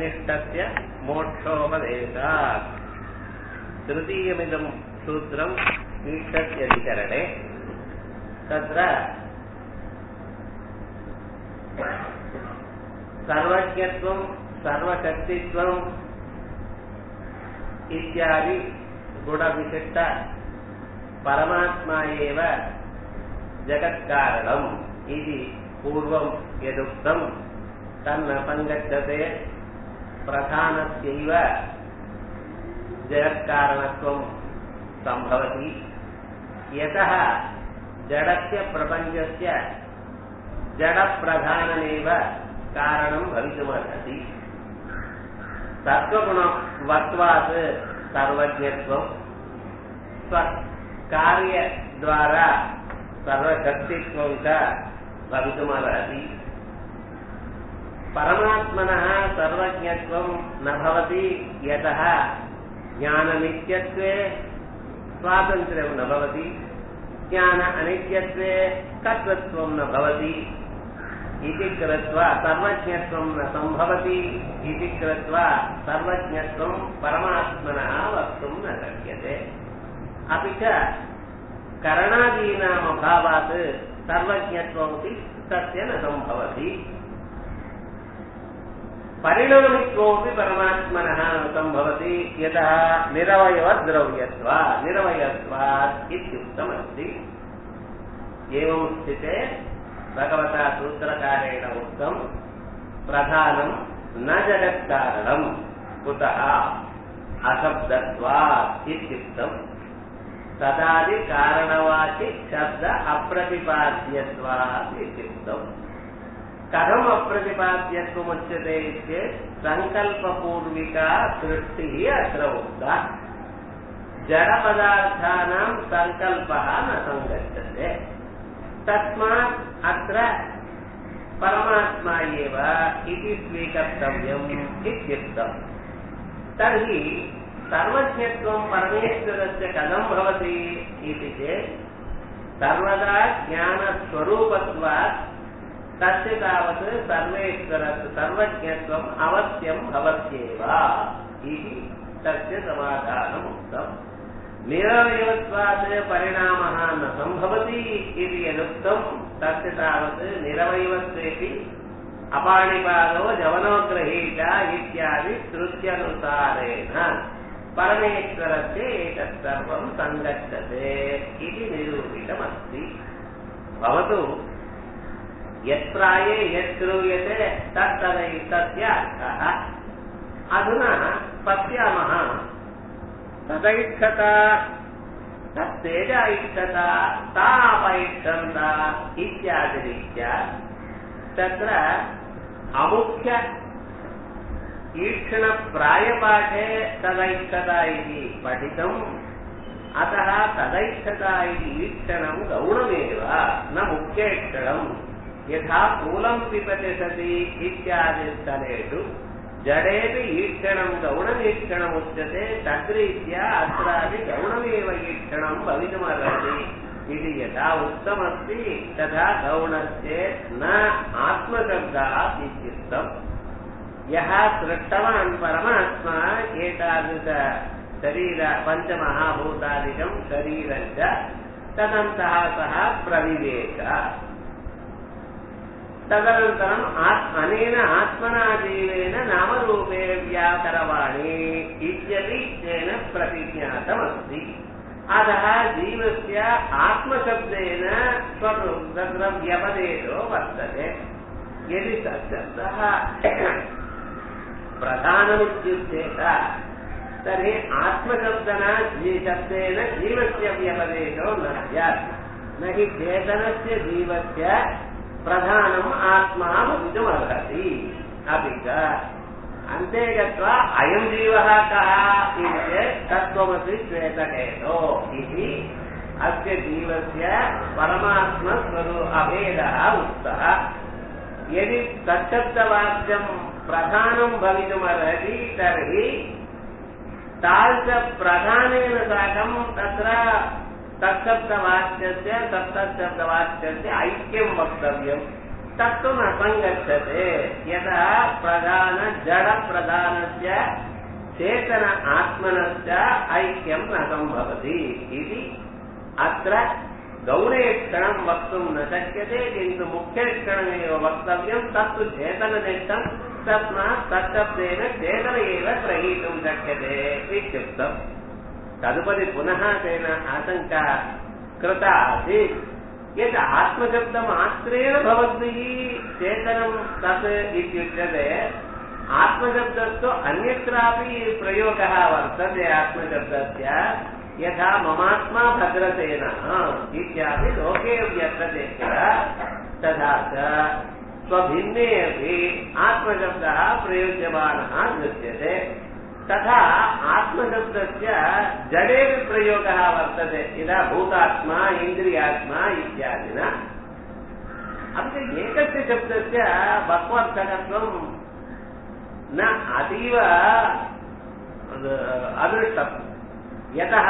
जडनिष्ठस्य मोक्षोपदेशात् तृतीयमिदं सूत्रम् ईक्षत्यधिकरणे तत्र सर्वज्ञत्वं सर्वशक्तित्वम् इत्यादि गुणविशिष्ट परमात्मा एव जगत्कारणम् इति पूर्वं यदुक्तं तन्न सङ्गच्छते प्रधानस्यैव जगत्कारणत्वं सम्भवति यतः जडस्य प्रपञ्चस्य जडप्रधानमेव कारणं भवितुमर्हति सत्त्वगुणवत्वात् सर्वज्ञत्वं स्वकार्यद्वारा सर्वशक्तित्वं च भवितुमर्हति परमात्मनः सर्वज्ञत्वं न भवति यतः ज्ञाननित्यत्वे स्वातन्त्र्यं न भवति ज्ञान अनित्यत्वे तत्त्वत्वं न भवति इति कृत्वा सर्वज्ञत्वं न सम्भवति इति कृत्वा सर्वज्ञत्वं परमात्मनः वक्तुं न शक्यते अपि च करणादीनाम् अभावात् सर्वज्ञत्वमपि तस्य न सम्भवति परिणामित्वमपि परमात्मनः न सम्भवति यतः निरवयवद्रव्यत्वा निरवयत्वात् इत्युक्तमस्ति एवं स्थिते भगवता सूत्रकारेण उक्तम् प्रधानम् न जगत्कारणम् कुतः अशब्दत्वात् इत्युक्तम् तदादिकारणवाचि शब्द अप्रतिपाद्यत्वात् इत्युक्तम् कथम् अप्रतिपाद्यत्वमुच्यते चेत् सङ्कल्पपूर्विका सृष्टिः अत्र उक्ता जडपदार्थानां सङ्कल्पः न सङ्गच्छते तस्मात् अत्र परमात्मा एव इति स्वीकर्तव्यम् इत्युक्तम् तर्हि सर्वज्ञत्वं परमेश्वरस्य कथं भवति इति चेत् सर्वदा ज्ञानस्वरूपत्वात् तस्य तावत् सर्वेश्वर सर्वज्ञत्वम् अवश्यं भवत्येव इति तस्य समाधानम् उक्तम् निरवयवत्वात् परिणामः न सम्भवति इति यदुक्तं तस्य तावत् निरवयवत्वेपि अपाणिपादो जवनोग्रहीता इत्यादि श्रुत्यनुसारेण परमेश्वरस्य एतत् सर्वं सङ्गच्छते इति निरूपितमस्ति भवतु यत्प्राये यत् श्रूयते तत्तदै तस्य अर्थः अधुना पश्यामः तदैक्षता तत्तेज ऐक्षता तापैक्षन्ता इत्यादिरीत्या तत्र अमुख्य ईक्षणप्रायपाठे तदैक्षता इति पठितम् अतः तदैक्षता इति ईक्षणं गौणमेव न मुख्यैक्षणम् यथा मूलं पिबति सति इत्यादिस्थलेषु जडेपि ईक्षणं गौणवीक्षणमुच्यते तद्रीत्या अत्रापि गौणमेव ईक्षणं भवितुमर्हति इति यथा उक्तमस्ति तथा गौणस्य न आत्मशब्दः इत्युक्तम् यः सृष्टवान् परमात्मा एतादृश शरीर पञ्चमहाभूतादिकं शरीरं च तदन्तः सः प्रविवेश तदनन्तरम् अनेन आत्मना जीवेन नामरूपे व्याकरवाणी इत्यपि तेन प्रतिज्ञातमस्ति अतः जीवस्य आत्मशब्देन तत्र व्यपदेशो वर्तते यदि तच्छब्दः प्रधानमित्युच्येत तर्हि आत्मशब्दना शब्देन जीवस्य व्यपदेशो न स्यात् न हि चेतनस्य जीवस्य प्रधानम् आत्मा भवितुमर्हति अपि च अन्ते गत्वा अयं जीवः कः इति चेत् तत्त्वमसि श्वेतकेतो इति अस्य जीवस्य परमात्मस्वरू अभेदः उक्तः यदि तच्छब्दवाक्यं प्रधानं भवितुमर्हति तर्हि तादृशप्रधानेन साकं तत्र तत्शब्दवाच्यस्य तत्तशब्दवाच्यस्य ऐक्यं वक्तव्यम् तत्तु न सङ्गच्छते यदा प्रधान जडप्रधानस्य चेतन आत्मनश्च ऐक्यं न सम्भवति इति अत्र गौरेक्षणं वक्तुं न शक्यते किन्तु मुख्यक्षणमेव वक्तव्यं तत्तु चेतननिष्ठं तस्मात् तत्शब्देन चेतन एव ग्रहीतुं शक्यते इत्युक्तम् तदुपरि पुनः तेन आशङ्का कृता आसीत् यत् आत्मशब्दमात्रेण भवद्भिः चेतनं तत् इत्युच्यते आत्मशब्दस्तु अन्यत्रापि प्रयोगः वर्तते आत्मशब्दस्य यथा ममात्मा भद्रसेनः इत्यादि लोके व्यर्थते किल तथा च स्वभिन्ने अपि आत्मशब्दः प्रयुज्यमानः दृश्यते तथा आत्मशब्दस्य जडेपि प्रयोगः वर्तते यदा भूतात्मा इन्द्रियात्मा इत्यादिना अपि च एकस्य शब्दस्य बह्वर्थकत्वं न अतीव अदृष्टम् यतः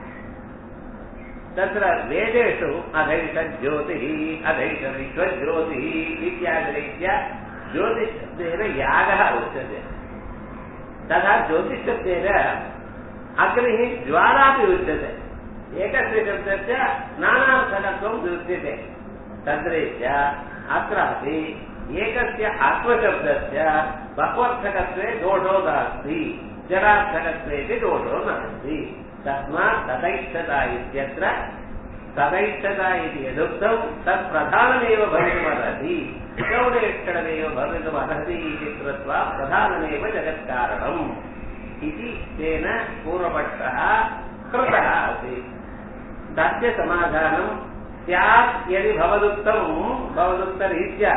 तत्र वेदेषु अधैषज्योतिः अधैष विश्वज्योतिः इत्यादिरीत्या ज्योतिषशब्देन यागः उच्यते तथा ज्योतिषशब्देन अग्निः ज्वालापि उच्यते एकस्य शब्दस्य नानार्थकत्वं दृश्यते तद्रीत्या अत्रापि एकस्य आत्मशब्दस्य बह्वर्थकत्वे दोषो नास्ति जडार्थकत्वेपि दोषो नास्ति तस्मात् तदैक्षता इत्यत्र तदैक्षता इति यदुक्तं तत् प्रधानमेव भवितुमर्हति गौडेक्षणमेव भवितुमर्हति इति कृत्वा प्रधानमेव जगत्कारणम् इति तेन पूर्वपक्षः कृतः आसीत् तस्य समाधानं स्यात् यदि भवदुक्तं भवदुक्तरीत्या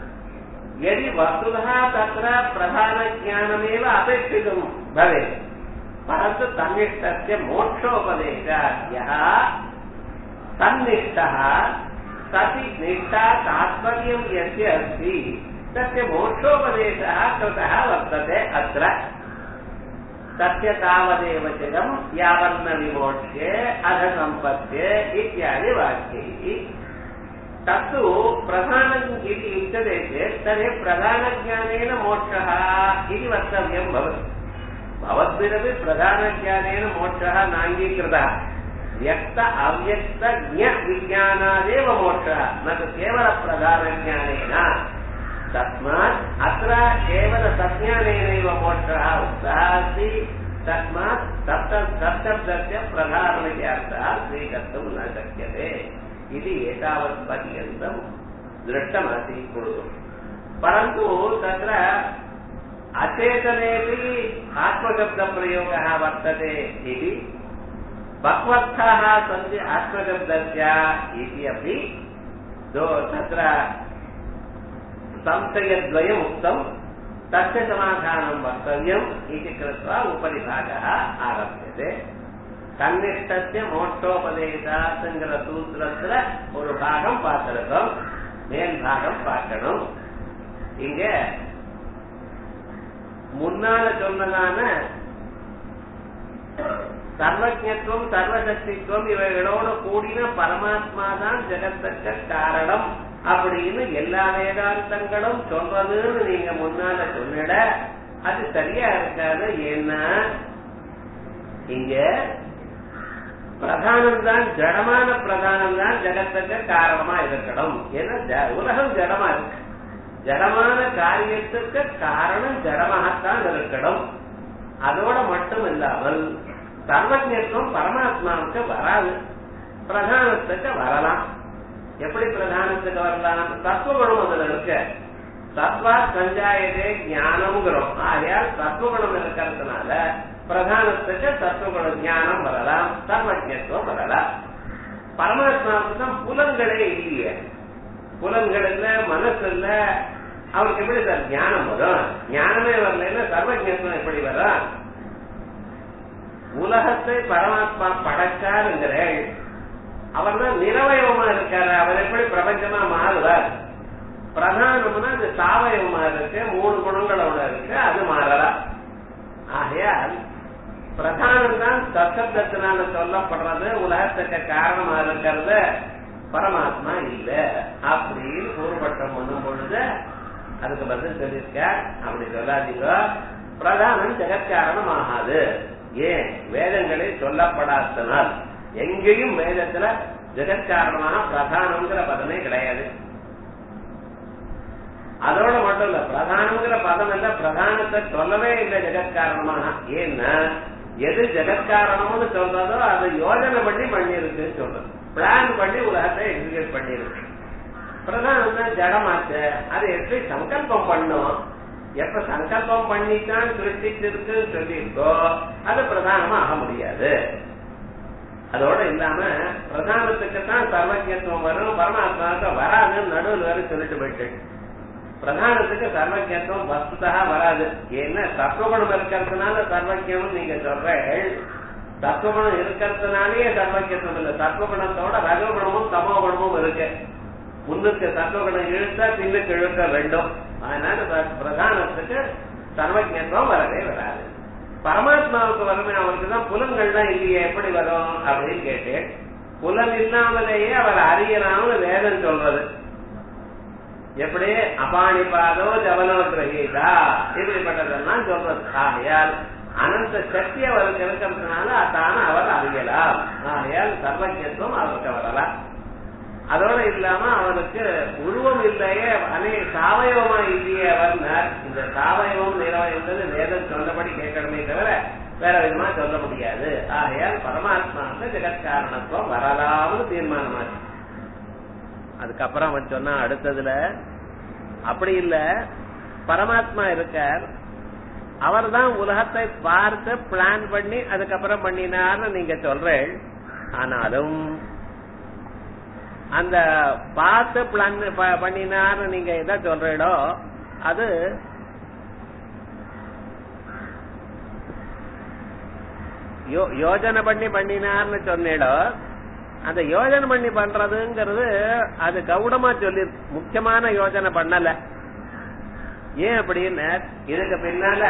यदि वस्तुतः तत्र प्रधानज्ञानमेव अपेक्षितं भवेत् परन्तु तन्निष्ठस्य मोक्षोपदेशात् यः तन्निष्ठः सति निष्ठा तात्पर्यं यस्य अस्ति तस्य मोक्षोपदेशः कृतः वर्तते अत्र तस्य तावदेव चिदम् यावन्न विमोक्ष्ये अध सम्पद्ये इत्यादि वाक्यैः तत्तु प्रधानम् इति उच्यते चेत् तर्हि प्रधानज्ञानेन मोक्षः इति वक्तव्यं भवति भवद्भिरपि प्रधानज्ञानेन मोक्षः नाङ्गीकृतः व्यक्त अव्यक्त ज्ञ विज्ञानादेव मोक्षः न तु केवलप्रधानज्ञानेन तस्मात् अत्र केवलसज्ञानेनैव मोक्षः उक्तः अस्ति तस्मात् सप्त सप्तब्दस्य प्रधानविषयार्थः स्वीकर्तुं न शक्यते इति एतावत् पर्यन्तं दृष्टमासीत् पूर्वम् परन्तु तत्र अचेतनेपि आत्मशब्दप्रयोगः वर्तते इति बह्वर्थाः सन्ति आत्मशब्दस्य इति अपि तत्र संशयद्वयम् उक्तम् तस्य समाधानं वक्तव्यम् इति कृत्वा उपरि भागः आरभ्यते தன்னிஷ்டத்திய மோட்டோபதேசாங்கிற சூத்திரத்துல ஒரு பாகம் பார்த்திருக்கோம் மேல் பாகம் பார்க்கணும் இங்க முன்னால சொன்னதான சர்வஜத்துவம் சர்வசக்தித்துவம் இவைகளோடு கூடின பரமாத்மா தான் ஜெகத்துக்கு காரணம் அப்படின்னு எல்லா வேதாந்தங்களும் சொல்றதுன்னு நீங்க முன்னால சொன்னிட அது சரியா இருக்காது ஏன்னா இங்க பிரதானம் தான் ஜடமான பிரதானம் தான் ஜகத்துக்கு காரணமா இருக்கணும் ஏன்னா உலகம் ஜடமா இருக்கு ஜடமான காரியத்துக்கு காரணம் ஜடமாகத்தான் இருக்கணும் அதோட மட்டும் இல்லாமல் சர்வஜத்துவம் பரமாத்மாவுக்கு வராது பிரதானத்துக்கு வரலாம் எப்படி பிரதானத்துக்கு வரலாம் தத்துவகுணம் அதுல இருக்கு தத்வா சஞ்சாயதே ஞானம்ங்கிறோம் ஆகையால் தத்துவகுணம் இருக்கிறதுனால பிரதானத்துக்கு தத்துவகுண ஞானம் வரலாம் சர்வஜத்துவம் வரலாம் பரமாத்மாவுக்கு தான் புலன்களே இல்லையே புலன்கள் இல்ல மனசு இல்ல அவருக்கு எப்படி சார் ஞானம் வரும் ஞானமே வரலன்னா சர்வஜத்துவம் எப்படி வரும் உலகத்தை பரமாத்மா படைச்சாருங்கிறேன் அவர் தான் நிரவயவமா இருக்காரு அவர் எப்படி பிரபஞ்சமா மாறுவார் பிரதானம்னா அது சாவயவமா இருக்கு மூணு குணங்களோட இருக்கு அது மாறலாம் ஆகையால் பிரதானம் தான் தசப்தத்தினால சொல்லப்படுறது உலகத்துக்கு காரணமா இருக்கிறது பரமாத்மா இல்ல அப்படின்னு பூர்வபட்சம் பண்ணும் பொழுது அதுக்கு பதில் சொல்லியிருக்க அப்படி சொல்லாதீங்க பிரதானம் ஜெகத்காரணம் ஆகாது ஏன் வேதங்களில் சொல்லப்படாதனால் எங்கேயும் வேதத்துல ஜெகத்காரணமாக பிரதானம்ங்கிற பதமே கிடையாது அதோட மட்டும் இல்ல பிரதானம்ங்கிற பதம் இல்ல பிரதானத்தை சொல்லவே இல்லை ஜெகத்காரணமாக ஏன்னா எது ஜெகத்காரணம்னு சொல்றதோ அது யோஜனை பண்ணி பண்ணிருக்குன்னு சொல்றது பிளான் பண்ணி உலகத்தை எக்ஸிக்யூட் பண்ணிருக்கு பிரதானம் தான் ஜடமாச்சு அது எப்படி சங்கல்பம் பண்ணும் எப்ப சங்கல்பம் பண்ணித்தான் சிருஷ்டிச்சிருக்கு சொல்லியிருக்கோ அது பிரதானமா ஆக முடியாது அதோட இல்லாம பிரதானத்துக்கு தான் சர்வஜத்துவம் வரும் பரமாத்மாவுக்கு வராதுன்னு நடுவில் வேற சொல்லிட்டு போயிட்டு பிரதானத்துக்கு சர்வஜத்துவம் வஸ்துதா வராது ஏன்னா தத்துவகுணம் இருக்கிறதுனால சர்வஜம் நீங்க சொல்றீர்கள் தத்துவகுணம் இருக்கிறதுனாலேயே சர்வஜத்துவம் இல்லை தத்துவகுணத்தோட ரககுணமும் தமோகுணமும் இருக்கு முன்னுக்கு தத்துவகுணம் இழுத்தா பின்னுக்கு இழுக்க வேண்டும் அதனால பிரதானத்துக்கு சர்வஜத்துவம் வரவே வராது பரமாத்மாவுக்கு வருமே அவருக்கு தான் புலன்கள்லாம் இல்லையே எப்படி வரும் அப்படின்னு கேட்டேன் புலன் இல்லாமலேயே அவர் அறியலாம்னு வேதம் சொல்றது எப்படி அபாணி பாதோ ஜவனோ கிரகீதா இப்படிப்பட்டதெல்லாம் சொல்றது ஆகையால் அனந்த சக்தி அவருக்கு இருக்கிறதுனால அதான அவர் அறியலாம் ஆகையால் சர்வஜத்துவம் அவருக்கு வரலாம் அதோட இல்லாம அவருக்கு உருவம் இல்லையே அநே சாவயவமா இல்லையே அவர் இந்த சாவயவம் நிறவயம்ன்றது வேதம் சொன்னபடி கேட்கணுமே தவிர வேற விதமா சொல்ல முடியாது ஆகையால் பரமாத்மாவுக்கு ஜெகத்காரணத்துவம் வரலாம்னு தீர்மானமாச்சு அதுக்கப்புறம் அவன் சொன்னா அடுத்ததுல அப்படி இல்ல பரமாத்மா இருக்கார் அவர் தான் உலகத்தை பார்த்து பிளான் பண்ணி அதுக்கப்புறம் பண்ணினார்னு நீங்க சொல்றேன் ஆனாலும் அந்த பார்த்து பிளான் பண்ணினார்னு நீங்க எதை சொல்றீடோ அது யோஜனை பண்ணி பண்ணினார்னு சொன்னீடோ அந்த யோஜனை பண்ணி பண்றதுங்கிறது அது கவுடமா சொல்லி முக்கியமான யோஜனை பண்ணல ஏன் அப்படின்னு இதுக்கு பின்னால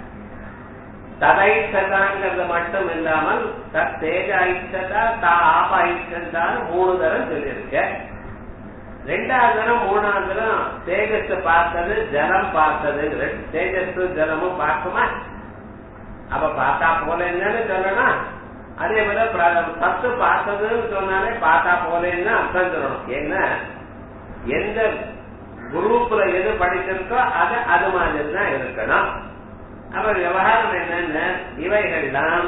ததைச்சதாங்கிறது மட்டும் இல்லாமல் தேஜ ஐச்சதா தா ஆப ஐச்சதான்னு மூணு தரம் சொல்லியிருக்க ரெண்டாவது தரம் மூணாவது தரம் தேஜஸ் பார்த்தது ஜலம் பார்த்தது தேஜஸ் ஜலமும் பார்க்குமா அப்ப பார்த்தா போல என்னன்னு சொல்லணும் அதே போல சத்து பார்த்ததுன்னு சொன்னாலே பார்த்தா போலேன்னு அர்த்தம் சொல்லணும் ஏன்னா எந்த குரூப்ல எது படிச்சிருக்கோ அது அது மாதிரி தான் இருக்கணும் அப்ப விவகாரம் என்னன்னு இவைகள்லாம்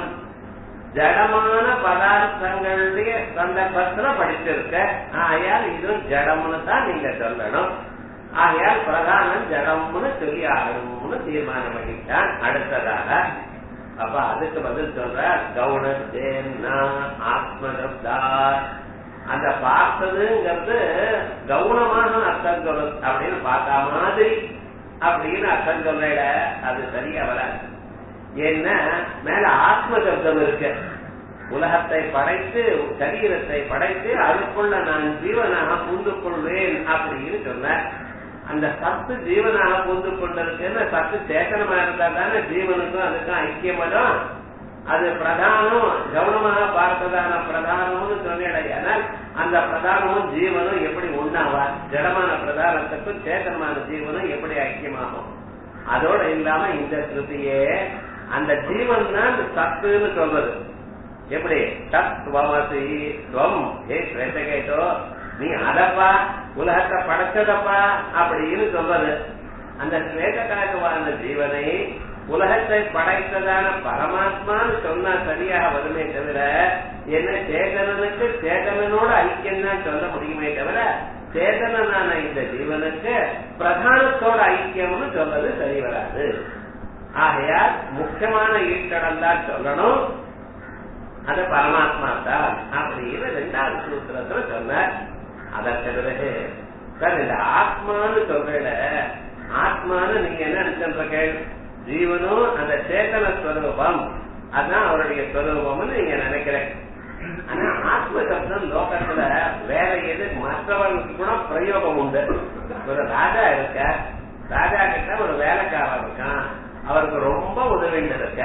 ஜடமான பதார்த்தங்களுடைய சந்தர்ப்பத்துல படிச்சிருக்க ஆகையால் இதுவும் ஜடம்னு தான் நீங்க சொல்லணும் ஆகையால் பிரதானம் ஜடம்னு சொல்லி ஆகணும்னு தீர்மானம் பண்ணிட்டான் அடுத்ததாக அப்ப அதுக்கு பதில் சொல்ற கவுனத்தேன்னா ஆத்மசப்தா அந்த பார்த்ததுங்கிறது கவுனமான அர்த்தம் சொல்லு அப்படின்னு பார்த்தா மாதிரி அப்படின்னு அர்த்தம் சொல்ற அது சரியா வராது ஏன்னா மேல ஆத்ம சப்தம் இருக்கு உலகத்தை படைத்து சரீரத்தை படைத்து அதுக்குள்ள நான் ஜீவனாக புந்து கொள்வேன் அப்படின்னு சொன்ன அந்த சத்து ஜீவனாக புந்து கொண்டிருக்குன்னு சத்து சேத்தனமா இருந்தா தானே ஜீவனுக்கும் அதுக்கும் ஐக்கியம் வரும் அது பிரதானம் கவனமாக பார்த்ததான பிரதானம்னு சொன்னேன் அந்த பிரதானமும் ஜீவனும் எப்படி உண்ணாவா ஜடமான பிரதானத்துக்கும் சேத்தனமான ஜீவனும் எப்படி ஐக்கியமாகும் அதோட இல்லாம இந்த ஸ்ருதியே அந்த ஜீவன் தான் சத்துன்னு சொல்றது எப்படி தத்வமசி துவம் ஏ கேட்டோ நீ அதப்பா உலகத்தை படைச்சதப்பா அப்படின்னு சொல்றது அந்த ஸ்வேதகாகவான ஜீவனை உலகத்தை படைத்ததான பரமாத்மான்னு சொன்னா சரியாக வருமே தவிர என்ன சேதனனுக்கு சேதனனோட ஐக்கியம் தான் சொல்ல முடியுமே தவிர சேதனனான இந்த ஜீவனுக்கு பிரதானத்தோட ஐக்கியம்னு சொல்றது சரி வராது ஆகையால் முக்கியமான ஈட்டடம் தான் சொல்லணும் அது பரமாத்மா தான் அப்படின்னு ரெண்டாவது சூத்திரத்துல சொன்னார் அதற்கு பிறகு சார் இந்த ஆத்மான்னு சொல்ற ஆத்மான்னு நீங்க என்ன நினைச்சிருக்க ஜீவனும் அந்த சேத்தன ஸ்வரூபம் அதான் அவருடைய ஸ்வரூபம்னு நீங்க நினைக்கிறேன் ஆனா ஆத்ம சப்தம் லோகத்துல வேற எது மற்றவர்களுக்கு கூட பிரயோகம் உண்டு ஒரு ராஜா இருக்க ராஜா கிட்ட ஒரு வேலைக்காரன் இருக்கான் அவருக்கு ரொம்ப உதவிட்டு இருக்க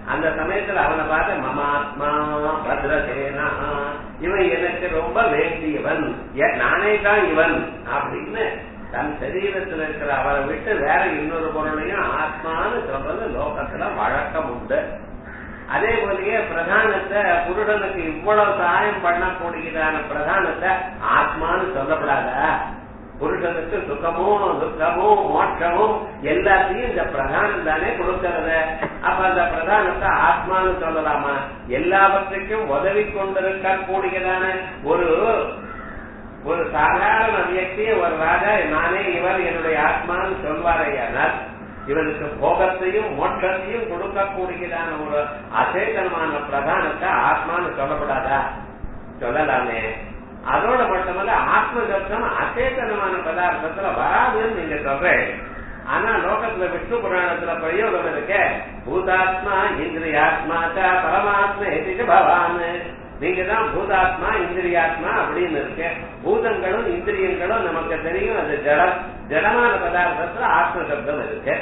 அந்த சமயத்துல அவனை பார்த்து மமாத்மா பத்ரசேனா இவன் எனக்கு ரொம்ப வேண்டியவன் ஏ- நானே தான் இவன் அப்படின்னு தன் சரீரத்தில் இருக்கிற அவரை விட்டு வேற இன்னொரு பொருளையும் ஆத்மான்னு சொல்றது லோகத்துல வழக்கம் உண்டு அதே போலயே பிரதானத்தை புருடனுக்கு இவ்வளவு சகாயம் பண்ணக்கூடியதான பிரதானத்தை ஆத்மான்னு சொல்லப்படாதா புருஷனுக்கு சுகமும் துக்கமும் மோட்சமும் எல்லாத்தையும் இந்த பிரதானம் தானே கொடுக்கறது அப்ப அந்த பிரதானத்தை ஆத்மான்னு சொல்லலாமா எல்லாவற்றுக்கும் உதவி கொண்டிருக்க கூடியதான ஒரு ஒரு சாதாரண வியக்தி ஒரு ராஜா நானே இவர் என்னுடைய ஆத்மான்னு சொல்வாரையானால் இவனுக்கு போகத்தையும் மோட்சத்தையும் கொடுக்கக்கூடியதான ஒரு அசேதனமான பிரதானத்தை ஆத்மான்னு சொல்லப்படாதா சொல்லலாமே அதோட மட்டுமல்ல ஆத்ம சப்தம் அசேதனமான பதார்த்தத்துல வராதுன்னு நீங்க சொல்றேன் ஆனா லோகத்துல விஷ்ணு புராணத்துல பிரயோகம் இருக்க பூதாத்மா இந்திரியாத்மா ச பரமாத்மா எதிர்த்து பவான் நீங்க தான் பூதாத்மா இந்திரியாத்மா அப்படின்னு இருக்கு பூதங்களும் இந்திரியங்களும் நமக்கு தெரியும் அது ஜடம் ஜடமான பதார்த்தத்துல ஆத்ம சப்தம் இருக்கு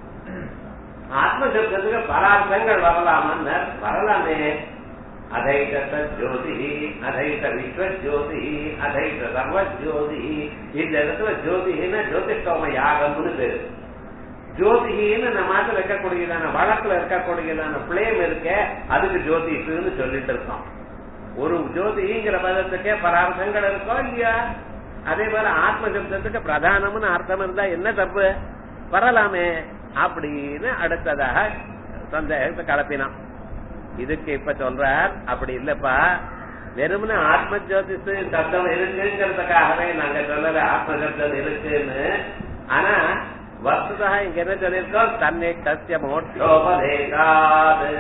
ஆத்ம சப்தத்துக்கு பல அர்த்தங்கள் வரலாமான்னு வரலாமே அதைத்த ஜோதி அதைத்த விஸ்வஜோதி அதைத்த சர்வஜோதி இந்த இடத்துல ஜோதினா ஜோதிஷ்டோம யாகம்னு பேரு ஜோதிகின்னு நம்ம நாட்டில் இருக்கக்கூடியதான வழக்குல இருக்கக்கூடியதான பிளேம் இருக்க அதுக்கு ஜோதிஷுன்னு சொல்லிட்டு இருக்கோம் ஒரு ஜோதிங்கிற பதத்துக்கே பல அர்த்தங்கள் இருக்கோ இல்லையா அதே போல ஆத்ம சப்தத்துக்கு பிரதானம்னு அர்த்தம் இருந்தா என்ன தப்பு வரலாமே அப்படின்னு அடுத்ததாக சந்தேகத்தை கலப்பினான் இதுக்கு இப்ப சொல்றார் அப்படி இல்லப்பா வெறுமனே ஆத்ம ஜோதிஷு சப்தம் இருக்குங்கிறதுக்காகவே நாங்க சொல்லல ஆத்ம சப்தம் இருக்குன்னு ஆனா வஸ்துதா இங்க என்ன சொல்லியிருக்கோம் தன்னை சத்திய மோட்சோபதேகாது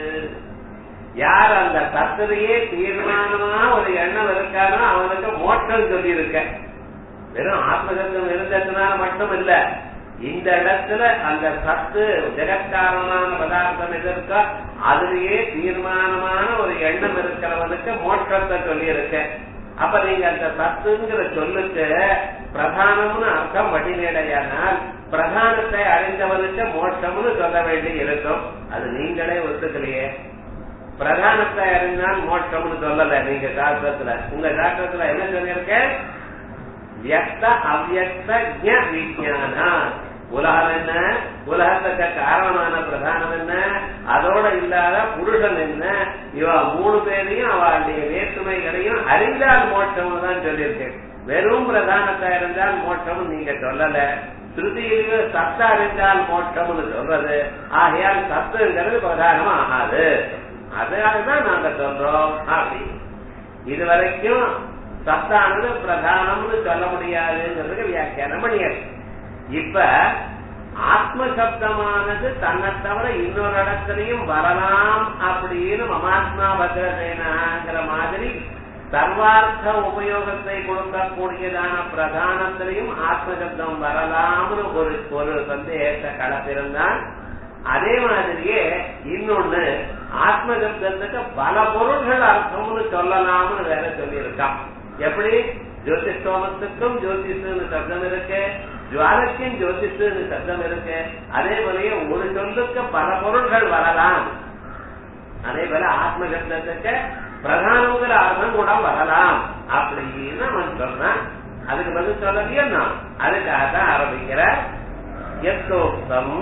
யார் அந்த தத்துவையே தீர்மானமா ஒரு எண்ணம் இருக்கானோ அவனுக்கு மோட்சம் சொல்லி இருக்க வெறும் ஆத்மசப்தம் இருந்ததுனால மட்டும் இல்ல இந்த இடத்துல அந்த சத்து ஜெகத்காரணமான பதார்த்தம் எது இருக்கோ அதுலயே தீர்மானமான ஒரு எண்ணம் இருக்கிறவனுக்கு மோட்சத்தை சொல்லி இருக்க அப்ப நீங்க அந்த சத்துங்கிற சொல்லுக்கு பிரதானம்னு அர்த்தம் வடிநேடையானால் பிரதானத்தை அறிந்தவனுக்கு மோட்சம்னு சொல்ல வேண்டி இருக்கும் அது நீங்களே ஒத்துக்கலையே பிரதானத்தை அறிந்தால் மோட்சம்னு சொல்லல நீங்க சாஸ்திரத்துல உங்க சாஸ்திரத்துல என்ன சொல்லியிருக்க வியக்த அவ்யக்த ஜ விஜயானா உலகம் என்ன உலகத்துக்கு காரணமான பிரதானம் என்ன அதோட இல்லாத புருஷன் என்ன இவ மூணு பேரையும் அவளுடைய வேற்றுமைகளையும் அறிந்தால் மோட்சம்னு தான் சொல்லியிருக்கேன் வெறும் பிரதானத்தை அறிந்தால் மோட்சம்னு நீங்க சொல்லல ஸ்ருதியிலேயே சத்த அறிந்தால் மோட்சம்னு சொல்றது ஆகையால் சத்துங்கிறது பிரதானம் ஆகாது அதனாலதான் நாங்க சொல்றோம் அப்படி இது வரைக்கும் சத்தானது பிரதானம்னு சொல்ல முடியாதுங்கிறதுக்கு வியாக்கியானம் பண்ணியாச்சு இப்ப ஆத்ம சப்தமானது தன்னை தவிர இன்னொரு இடத்துலயும் வரலாம் அப்படின்னு மமாத்மா பத்ரசேனாங்கிற மாதிரி சர்வார்த்த உபயோகத்தை கொடுக்கக்கூடியதான பிரதானத்திலையும் ஆத்ம சப்தம் வரலாம்னு ஒரு ஒரு சந்தேகத்தை கலப்பிருந்தான் அதே மாதிரியே இன்னொன்னு ஆத்ம சப்தத்துக்கு பல பொருள்கள் அர்த்தம்னு சொல்லலாம்னு வேற சொல்லியிருக்கான் எப்படி ஜோதிஷ்டோமத்துக்கும் ஜோதிஷன்னு சப்தம் இருக்கு ஜுவாலக்கும் ஜோதிஷன்னு சப்தம் இருக்கு அதே போலயே ஒரு சொல்லுக்கு பல பொருள்கள் வரலாம் அதே போல ஆத்ம சப்தத்துக்கு பிரதானங்கிற அர்த்தம் கூட வரலாம் அப்படின்னு அவன் சொல்றான் அதுக்கு பதில் சொல்லலையோ நான் அதுக்காக தான் ஆரம்பிக்கிற எத்தோக்தம்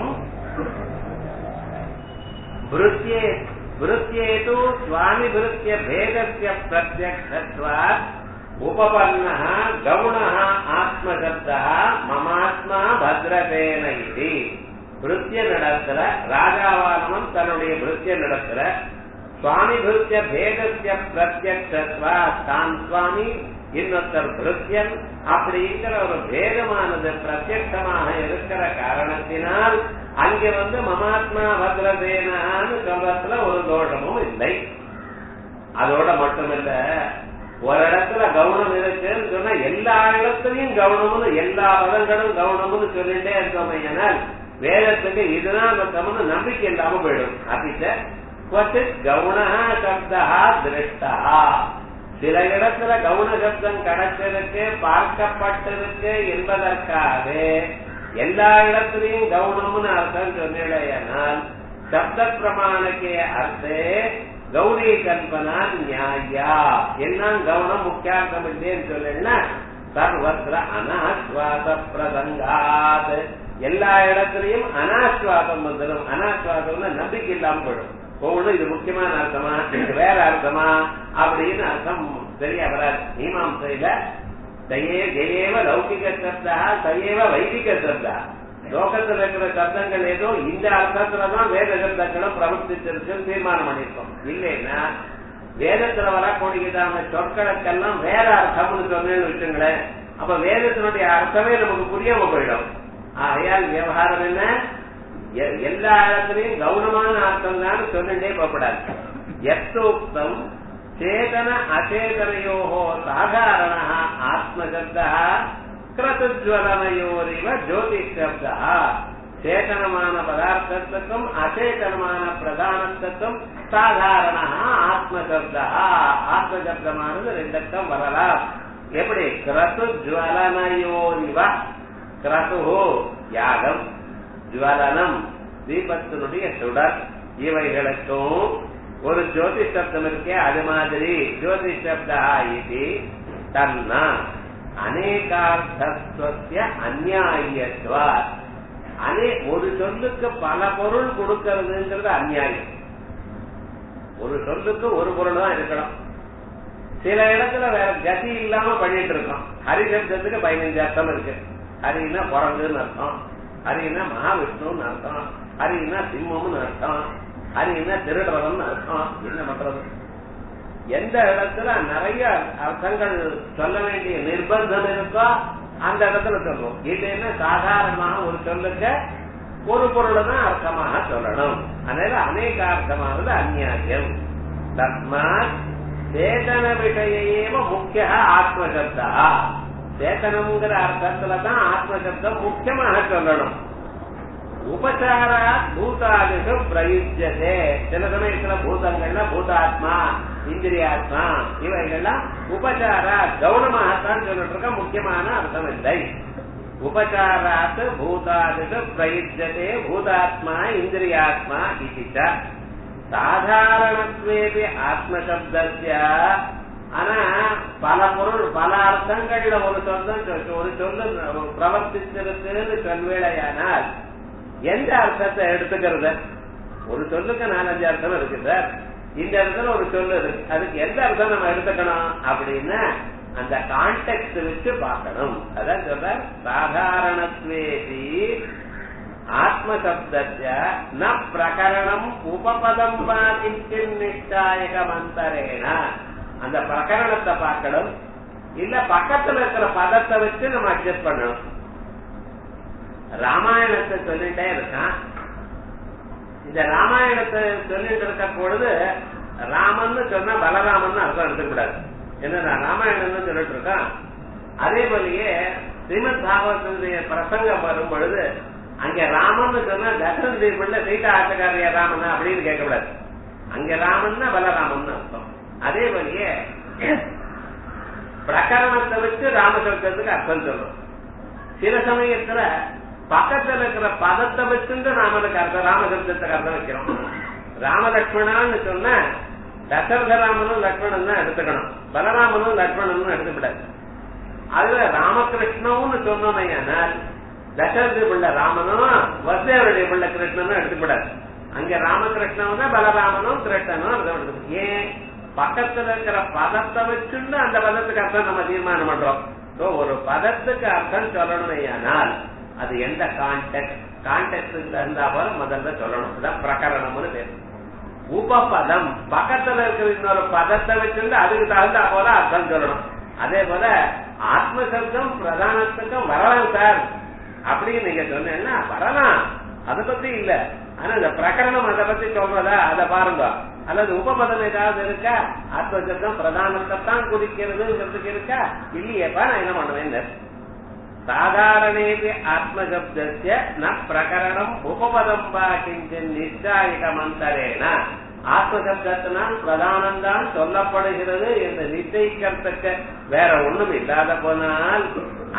वृत्ये वृत्ये तु स्वामिभृत्य भेदस्य प्रत्यक्षत्वात् उपपन्नः गौणः आत्मशब्दः மமாத்மா பத்ரதேன இது விருத்திய நடத்துல ராஜாவானவன் தன்னுடைய விருத்திய நடத்துல சுவாமி விருத்திய பேதத்திய பிரத்யக்ஷத்வா தான் சுவாமி இன்னொருத்தர் விருத்தியன் அப்படிங்கிற ஒரு பேதமானது பிரத்யட்சமாக இருக்கிற காரணத்தினால் அங்கே வந்து மமாத்மா பத்ரதேனான்னு சொல்றதுல ஒரு தோஷமும் இல்லை அதோட மட்டுமில்ல ஒரு இடத்துல கவனம் இருக்குன்னு சொன்னா எல்லா இடத்துலயும் கவனம்னு எல்லா பதங்களும் கவனம்னு சொல்லிட்டே இருக்கோம் ஏனால் வேதத்துக்கு இதுதான் நம்மன்னு நம்பிக்கை இல்லாம போயிடும் அப்படிச்ச கொச்சித் கவுனா சப்தா திருஷ்டா சில இடத்துல கவுன சப்தம் கிடைச்சிருக்கு பார்க்கப்பட்டிருக்கு என்பதற்காக எல்லா இடத்துலயும் கவுனம்னு அர்த்தம் சொன்னேனால் शब्द प्रमाण के अर्थे கௌரி கல்பனா நியாயா என்ன கவனம் முக்கியார்த்தம் இல்லைன்னு சொல்லணும்னா சர்வத்திர அனாஸ்வாத பிரசங்காத் எல்லா இடத்துலயும் அனாஸ்வாதம் வந்துடும் அனாஸ்வாதம்னா நம்பிக்கை இல்லாம போயிடும் ஒவ்வொன்றும் இது முக்கியமான அர்த்தமா இது வேற அர்த்தமா அப்படின்னு அர்த்தம் சரியா வராது மீமாசையில தயே ஜெயேவ லௌகிக சப்தா தயேவ வைதிக சப்தா லோகத்துல இருக்கிற சப்தங்கள் ஏதோ இந்த அர்த்தத்துலதான் வேத சப்தங்களும் பிரவர்த்திச்சிருக்குன்னு தீர்மானம் பண்ணிருக்கோம் இல்லைன்னா வேதத்துல வரக்கூடியதான சொற்களுக்கெல்லாம் வேற அர்த்தம்னு சொன்னேன்னு வச்சுங்களேன் அப்ப வேதத்தினுடைய அர்த்தமே நமக்கு புரியாம போயிடும் ஆகையால் விவகாரம் என்ன எ- எல்லா இடத்துலயும் கௌனமான அர்த்தம் தான் சொல்லிட்டே போகக்கூடாது எத்தோக்தம் சேதன அச்சேதனையோகோ சாதாரண ஆத்மசப்தா கிரதுஜ்வலனையோரிவ ஜோதிஷப்தா சேதனமான பதார்த்தத்துக்கும் அச்சேதனமான பிரதானத்துக்கும் சாதாரண ஆத்மசப்தா ஆத்மசப்தமானது ரெண்டுக்கும் வரலாம் எப்படி கிரது ஜுவலனையோரிவ கிரது யாகம் ஜுவலனம் தீபத்தினுடைய சுடர் இவைகளுக்கும் ஒரு ஜோதி சப்தம் இருக்கே அது மாதிரி ஜோதி சப்தா இது தன்னா அநேகார்த்தத்துவ அந்நியாயத்துவா அனே ஒரு சொல்லுக்கு பல பொருள் கொடுக்கறதுங்கிறது அந்நியாயம் ஒரு சொல்லுக்கு ஒரு பொருள் தான் இருக்கணும் சில இடத்துல வேற கதி இல்லாம பண்ணிட்டு இருக்கோம் ஹரி சப்தத்துக்கு பதினஞ்சு அர்த்தம் இருக்கு ஹரின்னா பிறங்குன்னு அர்த்தம் ஹரின்னா மகாவிஷ்ணுன்னு அர்த்தம் ஹரின்னா சிம்மம்னு அர்த்தம் ஹரின்னா திருடரவன் அர்த்தம் என்ன பண்றது எந்த இடத்துல நிறைய அர்த்தங்கள் சொல்ல வேண்டிய நிர்பந்தம் இருக்கோ அந்த இடத்துல சொல்லுவோம் இது என்ன சாதாரணமாக ஒரு சொல்லுக்கு ஒரு பொருளை தான் அர்த்தமாக சொல்லணும் அதனால அநேக அர்த்தமானது அந்நியாயம் தஸ்மாத் சேதன விஷயேவ முக்கிய ஆத்மசப்தா சேதனம்ங்கிற அர்த்தத்துல தான் ஆத்மசப்தம் முக்கியமாக சொல்லணும் உபசாரா பூதாதிஷு பிரயுஜதே சில சமயத்துல பூதங்கள்ல பூதாத்மா இந்திரியாத்மா இவைகள்லாம் உபசாரா கவனமாகத்தான் சொல்லிட்டு இருக்க முக்கியமான அர்த்தம் இல்லை உபசாராத் பூதாதிஷு பிரயுஜதே பூதாத்மா இந்திரியாத்மா இது சாதாரணத்வேபி ஆத்மசப்தஸ்ய ஆனா பல பொருள் பல அர்த்தங்கள்ல ஒரு சொந்தம் சொல்~ ஒரு சொல்லு பிரவர்த்திச்சிருக்குன்னு சொல்வேளையானால் எந்த அர்த்தத்தை எடுத்துக்கிறது ஒரு சொல்லுக்கு நாலஞ்சு அர்த்தம் இருக்கு சார் இந்த இடத்துல ஒரு சொல்லு இருக்கு அதுக்கு எந்த அர்த்தம் நம்ம எடுத்துக்கணும் அப்படின்னா அந்த கான்டெக்ட் வச்சு பார்க்கணும் அதான் சொல்ற சாதாரணத்வேதி ஆத்மசப்தஸ்ய ந பிரகரணம் உபபதம் வா கிஞ்சின் நிஷ்டாயக மந்தரேன அந்த பிரகரணத்தை பார்க்கணும் இல்ல பக்கத்துல இருக்கிற பதத்தை வச்சு நம்ம அட்ஜஸ்ட் பண்ணணும் ராமாயணத்தை சொல்லிட்டே இருக்கான் இந்த ராமாயணத்தை சொல்லிட்டு இருக்க பொழுது ராமன் சொன்னா பலராமன் அர்த்தம் எடுத்துக்கூடாது என்ன ராமாயணம்னு சொல்லிட்டு இருக்கான் அதே போலயே ஸ்ரீமத் பாகவதனுடைய பிரசங்கம் வரும் பொழுது அங்க ராமன் சொன்னா தசரதி பிள்ளை சீதா ஆட்டக்காரியா ராமன் அப்படின்னு கேட்கக்கூடாது அங்க ராமன்னா பலராமன் அர்த்தம் அதே போலயே பிரகரணத்தை வச்சு ராமசப்தத்துக்கு அர்த்தம் சொல்றோம் சில சமயத்துல பக்கத்துல இருக்கிற பதத்தை வச்சுட்டு ராமனுக்கு அர்த்தம் ராமசப்தத்துக்கு அர்த்தம் வைக்கிறோம் ராமலட்சுமணான்னு சொன்ன தசரத ராமனும் லட்சுமணன் தான் எடுத்துக்கணும் பலராமனும் லட்சுமணனும் எடுத்துக்கூடாது அதுல ராமகிருஷ்ணன்னு சொன்னோமையானால் தசரதி பிள்ளை ராமனும் வசுதேவருடைய பிள்ளை கிருஷ்ணனும் எடுத்துக்கூடாது அங்க ராமகிருஷ்ணனும் பலராமனும் கிருஷ்ணனும் அர்த்தம் எடுத்துக்கணும் ஏன் பக்கத்துல இருக்கிற பதத்தை வச்சுட்டு அந்த பதத்துக்கு அர்த்தம் நம்ம தீர்மானம் பண்றோம் So, ஒரு பதத்துக்கு அர்த்தம் சொல்லணுமையானால் அது எந்த கான்டெக்ட் கான்டெக்ட் இருந்தா போல முதல்ல சொல்லணும் இதான் பிரகரணம்னு பேர் உபபதம் பக்கத்துல இருக்கிற இன்னொரு பதத்தை வச்சிருந்து அதுக்கு தகுந்தா போல அர்த்தம் சொல்லணும் அதே போல ஆத்மசப்தம் பிரதானத்துக்கும் வரலாம் சார் அப்படின்னு நீங்க சொன்னீங்கன்னா வரலாம் அதை பத்தி இல்ல ஆனா இந்த பிரகரணம் அதை பத்தி சொல்றதா அதை பாருங்க அல்லது உபபதம் ஏதாவது இருக்கா ஆத்மசப்தம் பிரதானத்தைத்தான் குறிக்கிறதுங்கிறதுக்கு இருக்கா இல்லையேப்பா நான் என்ன பண்ணுவேன் சாதாரணேபி ஆத்மசப்தஸ்ய ந பிரகரணம் உபபதம் வா கிஞ்சன் நிச்சாயிக மந்தரேன ஆத்மசப்தத்தினால் பிரதானம் தான் சொல்லப்படுகிறது என்று நிச்சயிக்கிறதுக்கு வேற ஒண்ணும் இல்லாத போனால் அந்நியத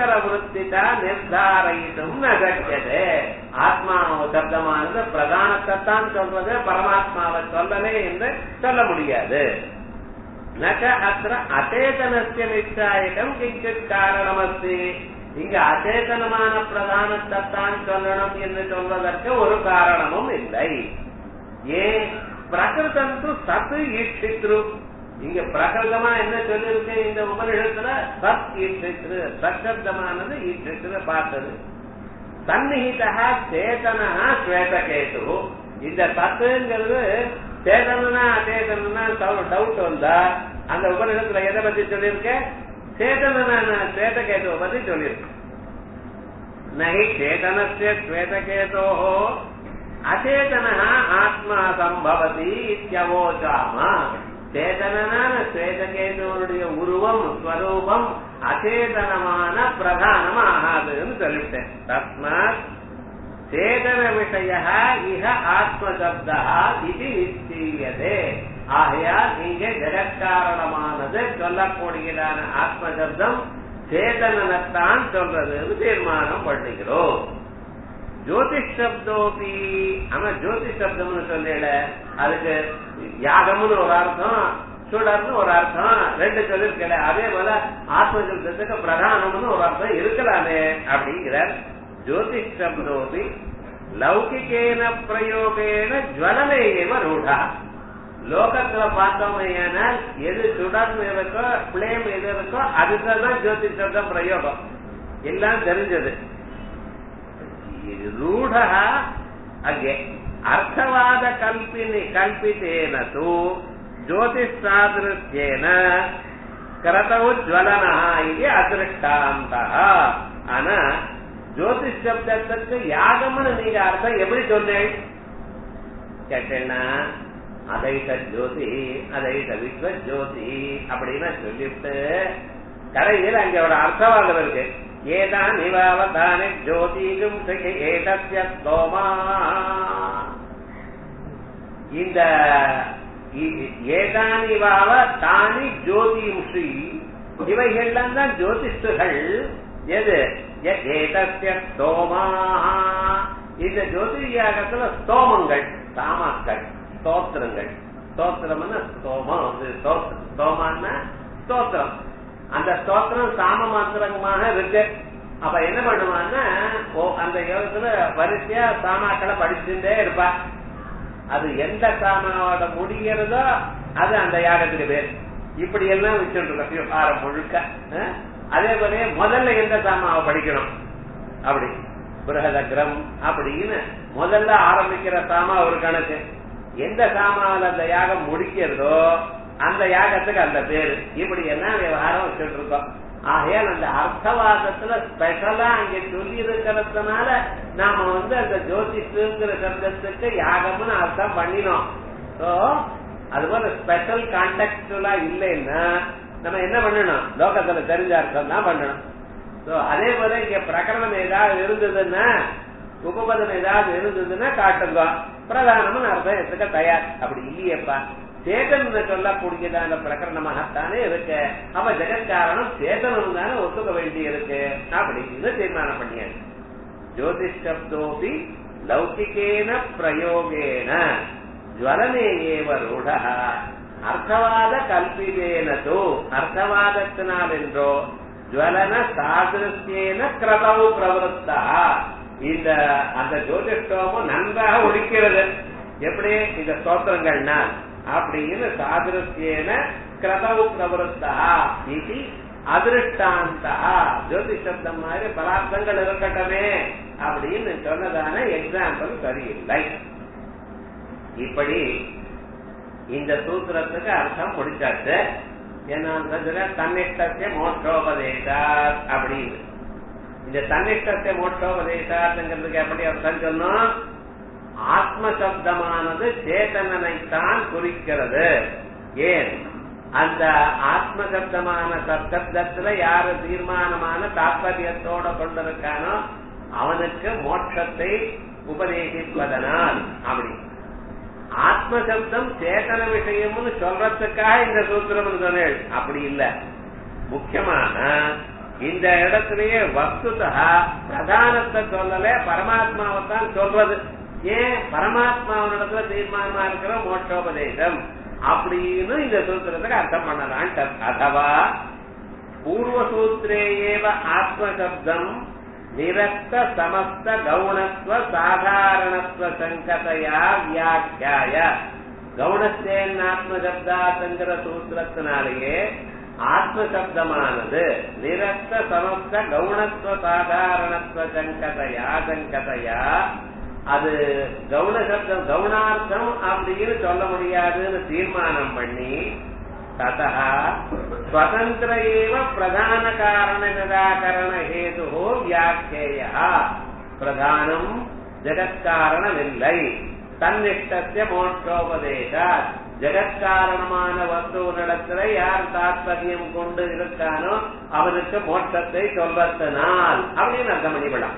அனந்தர விற்த்திதா நிர்தாரயிட்டும் நகர்ச்சது ஆத்மா சப்தமானது பிரதானத்தைத்தான் சொல்றது பரமாத்மாவை சொல்லலே என்று சொல்ல முடியாது நக அத்த அச்சேதனஸ்ய நிச்சாயகம் கிஞ்சித் காரணமஸ்தி இங்க அச்சேதனமான பிரதானத்தைத்தான் சொல்லணும் என்று சொல்வதற்கு ஒரு காரணமும் இல்லை ஏன் பிரகிருதந்து சத்து ஈட்சித்ரு இங்க பிரகிருதமா என்ன சொல்லிருக்கு இந்த உபநிஷத்துல சத் ஈட்சித்ரு சத்சப்தமானது ஈட்சித்ரு பார்த்தது சந்நிகிதா சேதனா ஸ்வேதகேது இந்த சத்துங்கிறது சேதனா அச்சேதனா டவுட் வந்தா அந்த உபநிஷத்துல எதை பத்தி சொல்லியிருக்க சேதனான ஸ்வேதகேதுவை பத்தி சொல்லியிருக்கு நகி சேதனஸ்ய ஸ்வேதகேதோ அச்சேதன ஆத்மா சம்பவதி இத்தியவோச்சாம சேதனனான ஸ்வேதகேதுவனுடைய உருவம் ஸ்வரூபம் அச்சேதனமான பிரதானம் ஆகாதுன்னு சொல்லிட்டேன் தஸ்மாத் சேதன விஷய இக ஆத்மசப்தா இது நிச்சயதே ஆகையால் இங்கே ஜெகத்காரணமானது சொல்லக்கூடியதான ஆத்மசப்தம் சேதனத்தான் சொல்றதுன்னு தீர்மானம் பண்ணுகிறோம் ஜோதிஷ் சப்தோபி ஆனா ஜோதிஷ் சப்தம்னு சொல்லல அதுக்கு யாகம்னு ஒரு அர்த்தம் சுடர்னு ஒரு அர்த்தம் ரெண்டு சொல்லிருக்கல அதே போல ஆத்ம சப்தத்துக்கு பிரதானம்னு ஒரு அர்த்தம் இருக்கலாமே அப்படிங்கிறார் ஜோதிஷ் சப்தோபி லௌகிகேன பிரயோகேன ஜுவலனேயவ ரூடா லோகத்துல பார்த்தோம்னா எது சுடர்னு இருக்கோ பிளேம் எது இருக்கோ அதுதான் ஜோதிஷ் சப்தம் பிரயோகம் எல்லாம் தெரிஞ்சது ರೂಢ ಹಾಗೆ ಅರ್ಥವಾದ ಕಲ್ಪಿನಿ ಕಲ್ಪಿತೇನ ತು ಜ್ಯೋತಿಷ್ಸಾದೃಶ್ಯೇನ ಕರತವು ಜ್ವಲನ ಇದೆ ಅದೃಷ್ಟಾಂತ ஆன ஜோதிஷ் சப்தத்துக்கு யாகம்னு நீங்க அர்த்தம் எப்படி சொன்னேன் கேட்டேன்னா அதைத ஜோதி அதைத விஸ்வ ஜோதி அப்படின்னு சொல்லிட்டு கடையில் அங்க ஒரு அர்த்தவாதம் இருக்கு ஏதான் இவாவதானி ஜோதிகும் ஏதஸ்ய ஸ்தோமா இந்த ஏதான் இவாவ தானி ஜோதிம்ஷி இவைகள்லாம் தான் ஜோதிஷுகள் எது ஏதஸ்ய ஸ்தோமா இந்த ஜோதிர்யாகத்துல ஸ்தோமங்கள் சாமாக்கள் ஸ்தோத்திரங்கள் ஸ்தோத்திரம்னா ஸ்தோமம் ஸ்தோமான்னா ஸ்தோத்திரம் அந்த ஸ்தோத்திரம் சாம மாத்திரமாக இருக்கு அப்ப என்ன பண்ணுவான்னா அந்த யோகத்துல வரிசையா சாமாக்களை படிச்சுட்டே இருப்பா அது எந்த சாமாவோட முடிகிறதோ அது அந்த யாகத்துக்கு பேர் இப்படி எல்லாம் வச்சுட்டு இருக்கோம் விவகாரம் முழுக்க அதே போல முதல்ல எந்த சாமாவை படிக்கணும் அப்படி பிரகதகிரம் அப்படின்னு முதல்ல ஆரம்பிக்கிற சாமா ஒரு கணக்கு எந்த சாமாவில் அந்த யாகம் முடிக்கிறதோ அந்த யாகத்துக்கு அந்த பேரு இப்படி எல்லாம் விவகாரம் வச்சுட்டு இருக்கோம் ஆகையால் அந்த அர்த்தவாதத்துல ஸ்பெஷலா அங்க சொல்லி இருக்கிறதுனால நாம வந்து அந்த ஜோதிஷுங்கிற சப்தத்துக்கு யாகம்னு அர்த்தம் பண்ணினோம் சோ அது போல ஸ்பெஷல் கான்டெக்டுவலா இல்லைன்னா நம்ம என்ன பண்ணணும் லோகத்துல தெரிஞ்ச அர்த்தம் தான் பண்ணணும் சோ அதே போல இங்க பிரகரணம் ஏதாவது இருந்ததுன்னா உபபதம் ஏதாவது இருந்ததுன்னா காட்டுங்க பிரதானம்னு அர்த்தம் எடுத்துக்க தயார் அப்படி இல்லையப்பா சேதன் சொல்லக்கூடியதான பிரகரணமாகத்தானே இருக்கு அப்ப ஜெகத்காரணம் சேதனம் தானே ஒத்துக்க வேண்டி இருக்கு அப்படின்னு தீர்மானம் பண்ணியாச்சு ஜோதிஷ் சப்தோபி லௌகிகேன பிரயோகேன ஜுவலனே ஏவ ரூட அர்த்தவாத கல்பிதேன தோ அர்த்தவாதத்தினால் என்றோ ஜுவலன சாதிருஷ்யேன கிரதவு பிரவருத்தா இந்த அந்த ஜோதிஷ்டோமும் நன்றாக ஒழிக்கிறது எப்படி இந்த ஸ்தோத்திரங்கள்னால் அப்படின்னு சாதிருஷ்யேன கிரதவு பிரவருத்தா இது அதிருஷ்டாந்தா ஜோதிஷ் சப்தம் மாதிரி பலார்த்தங்கள் இருக்கட்டமே அப்படின்னு சொன்னதான எக்ஸாம்பிள் சரியில்லை இப்படி இந்த சூத்திரத்துக்கு அர்த்தம் முடிச்சாச்சு என்ன தன்னிஷ்டத்தை மோட்சோபதேசார் அப்படின்னு இந்த தன்னிஷ்டத்தை மோட்சோபதேசாத்துங்கிறதுக்கு எப்படி அர்த்தம் சொன்னோம் ஆத்ம சப்தமானது சேதனனைத்தான் குறிக்கிறது ஏன் அந்த ஆத்ம சப்தமான சப்தத்துல யாரு தீர்மானமான தாற்பயத்தோட கொண்டிருக்கானோ அவனுக்கு மோட்சத்தை உபதேசிப்பதனால் அப்படி ஆத்ம சப்தம் சேதன விஷயம்னு சொல்றதுக்காக இந்த சூத்திரம் சொன்னேன் அப்படி இல்ல முக்கியமான இந்த இடத்திலேயே வஸ்துதா பிரதானத்தை சொல்லல பரமாத்மாவை தான் சொல்றது ஏன் பரமாத்மாவனிடத்துல தீர்மானமா இருக்கிற மோட்சோபதேசம் அப்படின்னு இந்த சூத்திரத்துக்கு அர்த்தம் பண்ணலான்ட்டு அதவா பூர்வசூத்திரே ஏவ ஆத்மசப்தம் நிரஸ்த சமஸ்த கவுணத்துவ சாதாரணத்துவ சங்கதையா வியாக்கியாய கவுணத்தேன் ஆத்மசப்தாங்கிற சூத்திரத்தினாலேயே ஆத்மசப்தமானது நிரஸ்த சமஸ்த கவுணத்துவ சாதாரணத்துவ சங்கதையா சங்கதையா அது கவுன சப்தம் கவுனார்த்தம் அப்படின்னு சொல்ல முடியாதுன்னு தீர்மானம் பண்ணி ததா ஸ்வதந்திர ஏவ பிரதான காரண நிராகரண ஹேது வியாக்கிய பிரதானம் ஜெகத்காரணமில்லை தன்னிஷ்டத்திய மோட்சோபதேச ஜெகத்காரணமான வஸ்துவனிடத்துல யார் தாத்பரியம் கொண்டு இருக்கானோ அவனுக்கு மோட்சத்தை சொல்வதனால் அப்படின்னு அர்த்தம் பண்ணிவிடலாம்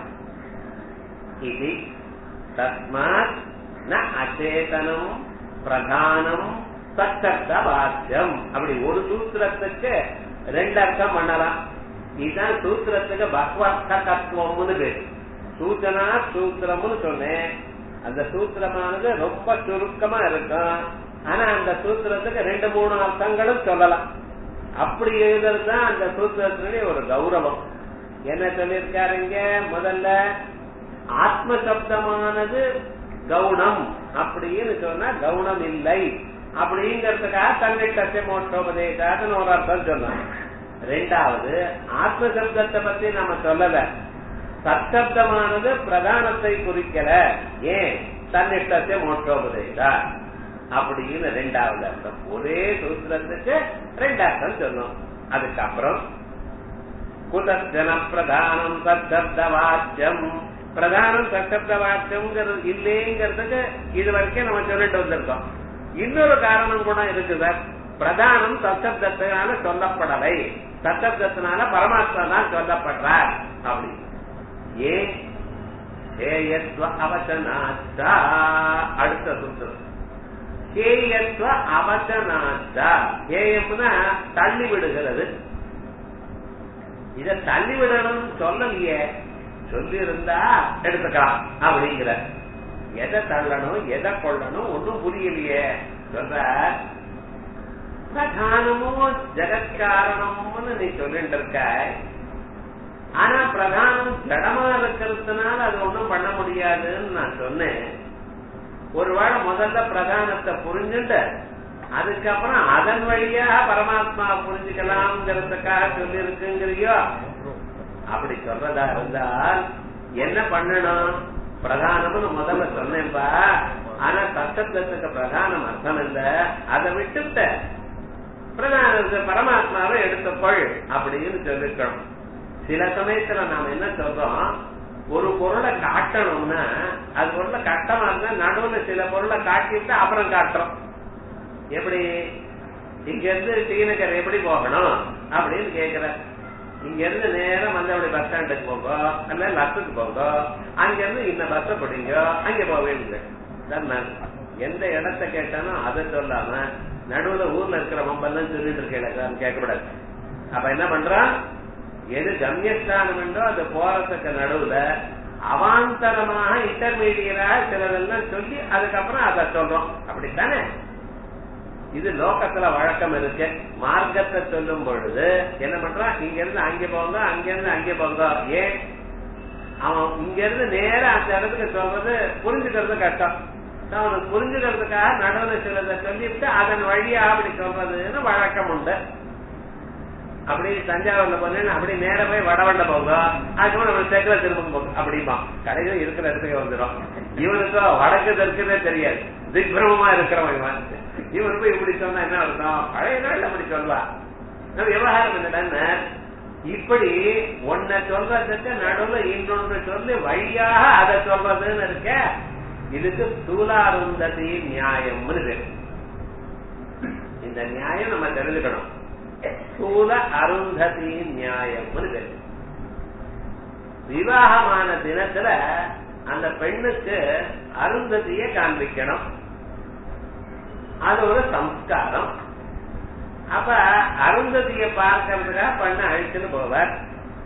இது தஸ்மாத் ந அச்சேதனம் பிரதானம் சத்தர்த்த வாக்கியம் அப்படி ஒரு சூத்திரத்துக்கு ரெண்டு அர்த்தம் பண்ணலாம் இதுதான் சூத்திரத்துக்கு பகவத்த தத்துவம்னு பேரு சூச்சனா சூத்திரம்னு சொன்னேன் அந்த சூத்திரமானது ரொம்ப சுருக்கமா இருக்கும் ஆனா அந்த சூத்திரத்துக்கு ரெண்டு மூணு அர்த்தங்களும் சொல்லலாம் அப்படி எழுதுறது தான் அந்த சூத்திரத்தினுடைய ஒரு கௌரவம் என்ன சொல்லியிருக்காரு இங்க முதல்ல ஆத்ம சப்தமானது கவுனம் அப்படின்னு சொன்னா கவுனம் இல்லை அப்படிங்கறதுக்காக தன்னிட்டத்தை மோட்சோபதேசாதுன்னு ஒரு அர்த்தம் சொன்னாங்க ரெண்டாவது ஆத்ம சப்தத்தை பத்தி நாம சொல்லல சப்தமானது பிரதானத்தை குறிக்கல ஏன் தன்னிட்டத்தை மோட்சோபதேசா அப்படின்னு ரெண்டாவது அர்த்தம் ஒரே சூத்திரத்துக்கு ரெண்டு அர்த்தம் சொன்னோம் அதுக்கப்புறம் குதஜன பிரதானம் சப்த வாக்கியம் பிரதானம் சப்த வாக்கியம்ங்கிறது இல்லைங்கிறதுக்கு இது வரைக்கும் நம்ம சொல்லிட்டு வந்திருக்கோம் இன்னொரு காரணம் கூட இருக்கு சார் பிரதானம் சப்தத்தினால சொல்லப்படலை சப்தத்தினால பரமாத்மா தான் சொல்லப்படுறார் அப்படி ஏன் ஹேயத்வ அவசனாச்சா அடுத்த சூத்திரம் ஹேயத்வ அவசனாச்சா ஹேயம்னா தள்ளி விடுகிறது இத தள்ளி விடணும் சொல்லலையே சொல்லி இருந்தா எடுத்துக்கலாம் அப்படிங்கிற எதை தள்ளணும் எதை கொள்ளணும் ஒன்னும் புரியலையே சொல்ற பிரதானமும் ஜெகத்காரணம்னு நீ சொல்லிட்டு இருக்க ஆனா பிரதானம் ஜடமா இருக்கிறதுனால அது ஒண்ணும் பண்ண முடியாதுன்னு நான் சொன்னேன் ஒருவேளை முதல்ல பிரதானத்தை புரிஞ்சுட்டு அதுக்கப்புறம் அதன் வழியா பரமாத்மா புரிஞ்சுக்கலாம்ங்கிறதுக்காக சொல்லி இருக்குங்கிறியோ அப்படி சொல்றதா இருந்தால் என்ன பண்ணணும் பிரதானம்னு முதல்ல சொன்னேன்பா ஆனா சத்தத்துக்கு பிரதானம் அர்த்தம் இல்ல அதை விட்டுட்ட பிரதான பரமாத்மாவை எடுத்துக்கொள் அப்படின்னு சொல்லிருக்கணும் சில சமயத்துல நாம என்ன சொல்றோம் ஒரு பொருளை காட்டணும்னா அது பொருளை கட்டமா இருந்தா நடுவுல சில பொருளை காட்டிட்டு அப்புறம் காட்டுறோம் எப்படி இங்க இருந்து டீனகர் எப்படி போகணும் அப்படின்னு கேக்குற இங்க இருந்து நேரம் மந்தபடி பஸ் ஸ்டாண்டுக்கு போங்க அல்ல பஸ்ஸுக்கு போங்க அங்க இருந்து இந்த பஸ்ஸ பிடிங்க அங்க போவேங்க எந்த இடத்த கேட்டாலும் அதை சொல்லாம நடுவுல ஊர்ல இருக்கிற மம்பெல்லாம் சொல்லிட்டு இருக்கேன் கேட்கக்கூடாது அப்ப என்ன பண்றான் எது கம்யஸ்தானம் என்றோ அது போறதுக்கு நடுவுல அவாந்தரமாக இன்டர்மீடியரா சிலதெல்லாம் சொல்லி அதுக்கப்புறம் அதை சொல்றோம் அப்படித்தானே இது லோகத்துல வழக்கம் இருக்கு மார்க்கத்தை சொல்லும் பொழுது என்ன பண்றான் இங்க இருந்து அங்க போங்க அங்க இருந்து அங்க போங்க ஏன் அவன் இங்க இருந்து நேரா அந்த இடத்துக்கு சொல்றது புரிஞ்சுக்கிறது கஷ்டம் அவனுக்கு புரிஞ்சுக்கிறதுக்காக நடுவில் சிலதை சொல்லிட்டு அதன் வழியா அப்படி சொல்றதுன்னு வழக்கம் உண்டு அப்படி தஞ்சாவூர்ல போனேன்னு அப்படி நேர போய் வடவண்ட போங்க அதுக்கப்புறம் நம்ம தெற்குல திரும்ப போங்க அப்படிம்பான் கடையில இருக்கிற இடத்துக்கு வந்துடும் இவனுக்கு வடக்கு தெற்குன்னே தெரியாது திக்ரமமா இருக்கிறவன் இவன் இவன் போய் இப்படி சொன்னா என்ன அர்த்தம் பழைய நாள் அப்படி சொல்லலாம் நம்ம விவகாரம் என்னடா இப்படி ஒன்ன சொல்றதுக்கு நடுவுல இன்னொன்று சொல்லி வழியாக அதை சொல்றதுன்னு இருக்க இதுக்கு ஸ்தூலாருந்ததி நியாயம்னு பேரு இந்த நியாயம் நம்ம தெரிஞ்சுக்கணும் ஸ்தூல அருந்ததி நியாயம்னு பேரு விவாகமான தினத்துல அந்த பெண்ணுக்கு அருந்ததியை காண்பிக்கணும் அது ஒரு சம்ஸ்காரம் அப்ப அருந்ததியை பார்க்கறதுக்காக பண்ண அழிச்சுன்னு போவார்